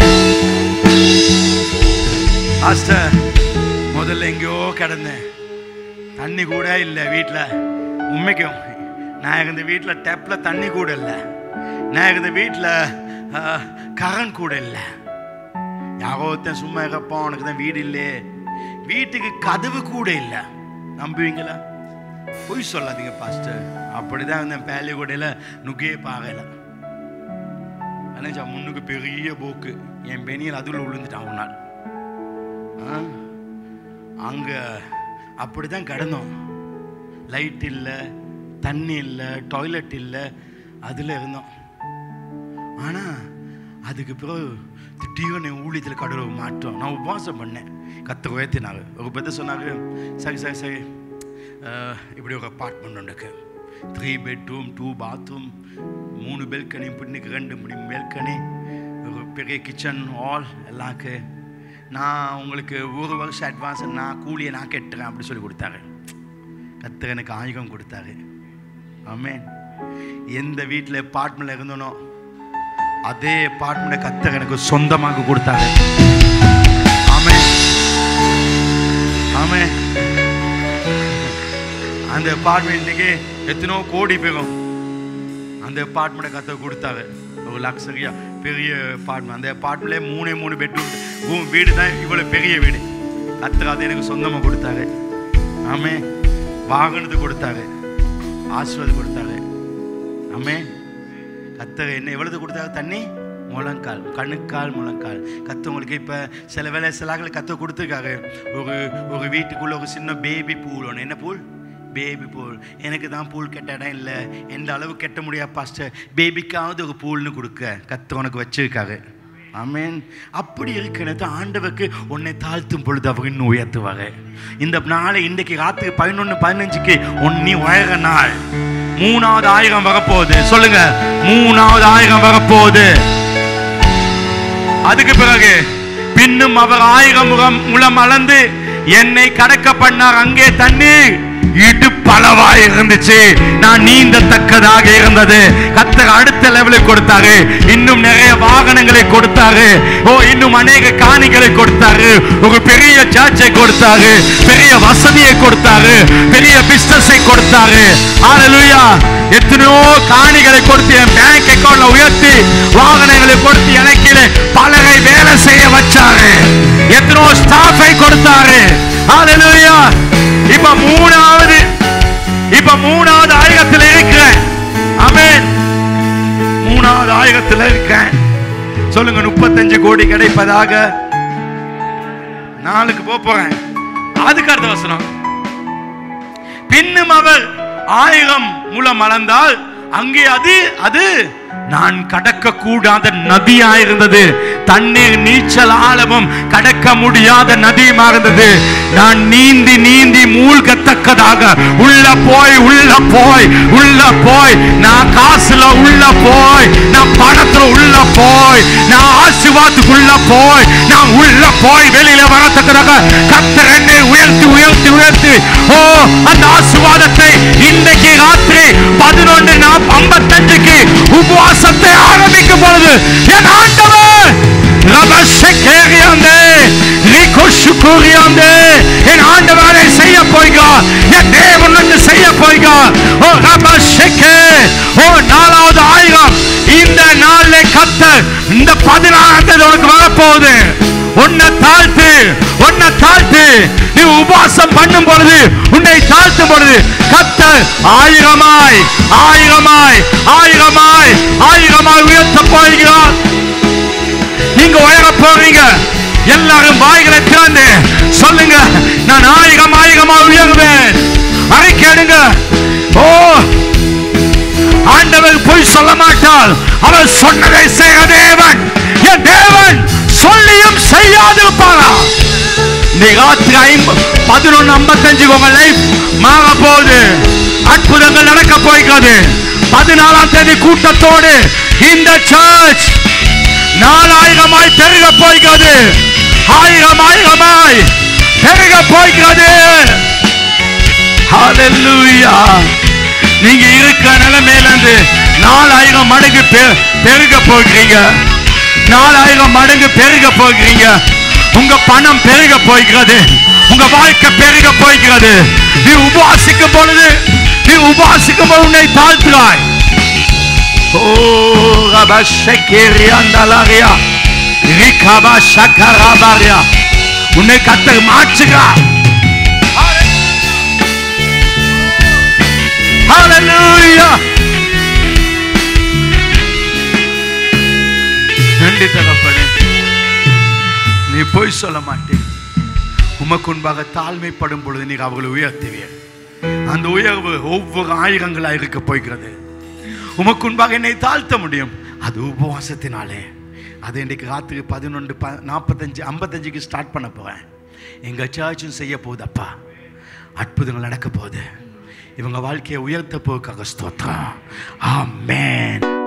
பாஸ்டர் முதல்ல எங்கேயோ கிடந்தேன் தண்ணி கூட இல்லை வீட்டில் உண்மைக்கும் நான் இருந்த வீட்டில் டேப்பில் தண்ணி கூட இல்லை நான் இருந்த வீட்டில் கரண்ட் கூட இல்லை யாரோ ஒருத்தன் சும்மா இருப்பான் உனக்கு தான் வீடு இல்லையே வீட்டுக்கு கதவு கூட இல்லை நம்புவீங்களா பொய் சொல்லாதீங்க பாஸ்டர் அப்படிதான் இருந்தேன் பேலிகோடையில் நுகையே பார்க்கல அண்ணா முன்னுக்கு பெரிய போக்கு என் பெனியல் அதுல விழுந்துட்டான் ஒரு நாள் ஆ? அங்க அப்படி தான் கடந்தோம் லைட் இல்லை தண்ணி இல்லை டாய்லெட் இல்லை அதில் இருந்தோம் ஆனால் அதுக்கு பிறகு திடீர்னு என் ஊழியத்தில் கடவுள் மாற்றம் நான் உபவாசம் பண்ணேன் கத்த உயர்த்தினாங்க ஒரு பற்றி சொன்னாங்க சரி சரி சரி அஹ், இப்படி ஒரு அப்பார்ட்மெண்ட் உண்டுக்கு த்ரீ பெட்ரூம் டூ பாத்ரூம் மூணு பெல்கனி பின்னுக்கு ரெண்டு இப்படி பெல்கனி ஒரு பெரிய கிச்சன் ஹால் எல்லாக்கு நான் உங்களுக்கு ஒரு வருஷம் அட்வான்ஸ் நான் கூலியை நான் கட்டுறேன் அப்படி சொல்லி கொடுத்தாரு கத்தர் எனக்கு ஆயுகம் கொடுத்தாரு ஆமென் எந்த வீட்டில் அப்பார்ட்மெண்ட்ல இருந்தனோ அதே அப்பார்ட்மெண்ட்டை கத்தர் எனக்கு சொந்தமாக கொடுத்தாரு ஆமென் ஆமென் அந்த அப்பார்ட்மெண்ட்டுக்கு எத்தனோ கோடி போகும் அந்த அப்பார்ட்மெண்ட்டை கத்த கொடுத்தாரு ஒரு லக்ஸரியா பெரிய அப்பார்ட்மெண்ட் அந்த அப்பார்ட்மெண்ட்லேயே மூணே மூணு பெட்ரூம் ரூம் வீடு தான் இவ்வளோ பெரிய வீடு கத்தர் அதை எனக்கு சொந்தமாக கொடுத்தாரு ஆமே வாகனத்தை கொடுத்தாரு ஆசீர்வாதம் கொடுத்தாரு ஆமே கத்தர் என்ன எவ்வளவு கொடுத்தாரு தண்ணி முழங்கால் கணுக்கால் முழங்கால் கத்தவங்களுக்கு இப்போ சில வேளை சில ஆட்கள் கத்த கொடுத்துருக்காரு ஒரு ஒரு வீட்டுக்குள்ள ஒரு சின்ன பேபி பூல் ஒன்று என்ன பூல் பேபி பூல் எனக்கு தான் பூல் கெட்ட இடம் இல்லை எந்த அளவு கெட்ட முடியாது பாஸ்டர் பேபிக்காவது ஒரு பூல்னு கொடுக்க கத்த உனக்கு வச்சிருக்காரு ஆமென் அப்படி இருக்கிறது ஆண்டவருக்கு உன்னை தாழ்த்தும் பொழுது அவர் இன்னும் உயர்த்துவாங்க இந்த நாளை இன்றைக்கு ராத்திரி பதினொன்று பதினஞ்சுக்கு உன் நீ உயர நாள் மூணாவது ஆயிரம் வரப்போகுது சொல்லுங்க மூணாவது ஆயிரம் வரப்போகுது அதுக்கு பிறகு பின்னும் அவர் ஆயிரம் முகம் முலம் அளந்து என்னை கடக்க பண்ணார் அங்கே தண்ணீர் இடுப்பளவாய் இருந்துச்சு நான் நீந்தத்தக்கதாக இருந்தது கத்தர் அடுத்த லெவலுக்கு கொடுத்தாரு இன்னும் நிறைய வாகனங்களை கொடுத்தாரு ஓ இன்னும் அநேக காணிகளை கொடுத்தாரு ஒரு பெரிய சர்ச்சை கொடுத்தாரு பெரிய வசதியை கொடுத்தாரு பெரிய பிசினஸை கொடுத்தாரு ஹalleluya எத்தனையோ காணிகளை கொடுத்து என் பேங்க் அக்கவுண்ட்ல உயர்த்தி வாகனங்களை கொடுத்து எனக்கிலே பலரை வேலை செய்ய வச்சாரு எத்தனையோ ஸ்டாஃபை கொடுத்தாரு ஹalleluya இப்ப மூணாவது இப்ப மூணாவது ஆயிரத்தில் இருக்கிறேன் ஆமென் மூணாவது ஆயிரத்தில் இருக்கேன் சொல்லுங்க முப்பத்தஞ்சு கோடி கிடைப்பதாக நாளுக்கு போக போறேன் அதுக்கு அடுத்த வசனம் பின்னும் அவர் ஆயிரம் முலம் அளந்தால் அங்கே அது அது நான் கடக்க கூடாத நதியா இருந்தது தண்ணீர் நீச்சல் ஆழமும் கடக்க முடியாத நதியுமா இருந்தது நான் நீந்தி நீந்தி மூழ்கத்தக்கதாக உள்ள போய் உள்ள போய் உள்ள போய் நான் காசுல உள்ள போய் நான் பணத்துல உள்ள போய் நான் ஆசீர்வாதத்துக்குள்ள போய் நான் உள்ள போய் வெளியில வரத்தக்கதாக கத்தர் என்னை உயர்த்தி உயர்த்தி உயர்த்தி ஓ அந்த ஆசீர்வாதத்தை இன்றைக்கு ராத்திரி பதினொன்று நாம் ஐம்பத்தஞ்சுக்கு உபவாசத்தை ஆரம்பிக்கும் பொழுது என் ஆண்டவர் ரபஷக்கேரியாந்தே, ரிகோஷுக்கூரியாந்தே, என் ஆண்டவர் அதை செய்ய போகிறார் என் தேவன் வந்து செய்ய போகிறார் ஓ ரபஷக்கே ஓ நாலாவது ஆயிரம் இந்த நாள்ல கத்தர் இந்த பதினாறாம் உனக்கு வரப்போகுது உன்னை தாழ்த்து உன்னை தாழ்த்து நீ உபவாசம் பண்ணும் பொழுது உன்னை தாழ்த்தும் பொழுது கத்தர் ஆயிரமாய் ஆயிரமாய் ஆயிரமாய் ஆயிரமாய் உயர்த்த போகிறார் நீங்க உயர போறீங்க எல்லாரும் வாய்களை திறந்து சொல்லுங்க நான் ஆயிரம் ஆயிரமா உயர்வேன் அறிக்கைடுங்க ஓ ஆண்டவர் பொய் சொல்ல மாட்டால் அவர் சொன்னதை செய்ய தேவன் என் தேவன் சொல்லியும் செய்யாதிருப்பாரா இந்த ராத்திரி ஐம்ப பதினொன்று ஐம்பத்தஞ்சு உங்க லைஃப் மாற போகுது அற்புதங்கள் நடக்க போகிறது பதினாலாம் தேதி கூட்டத்தோடு இந்த சர்ச் நாலாயிரமாய் பெருக போகிறது ஆயிரம் ஆயிரமாய் பெருக போகிறது ஹalleluya நீங்க இருக்க நிலைமையில இருந்து நாலாயிரம் மடங்கு பெ- பெருக போகிறீங்க நாலாயிரம் மடங்கு பெருக போகிறீங்க உங்க பணம் பெருக போகிறது உங்க வாழ்க்கை பெருக போகிறது நீ உபவாசிக்கும் பொழுது நீ உபவாசிக்கும் பொழுது உன்னை தாழ்த்துறாய் ஓ ரபஷக்கேரியாந்தலாரியா ரிகபா ஷக்கராபாரியா உன்னை கத்தர் மாற்றுகிறார் Hallelujah. நன்றி தகப்பனே நீ பொய் சொல்ல மாட்டேன் உமக்குன்பாக தாழ்மைப்படும் பொழுது நீர் அவர்களை உயர்த்துவீர் அந்த உயர்வு ஒவ்வொரு ஆயிரங்களாக இருக்க போகிறது உமக்குன்பாக என்னை தாழ்த்த முடியும் அது உபவாசத்தினாலே அது இன்றைக்கு ராத்திரி பதினொன்று ப நாற்பத்தஞ்சு ஐம்பத்தஞ்சுக்கு ஸ்டார்ட் பண்ண போகிறேன் எங்கள் சர்ச்சும் செய்ய போகுதப்பா அற்புதங்கள் நடக்க போகுது இவங்க வாழ்க்கையை உயர்த்த போக்காக ஸ்தோத்திரம் ஆமென்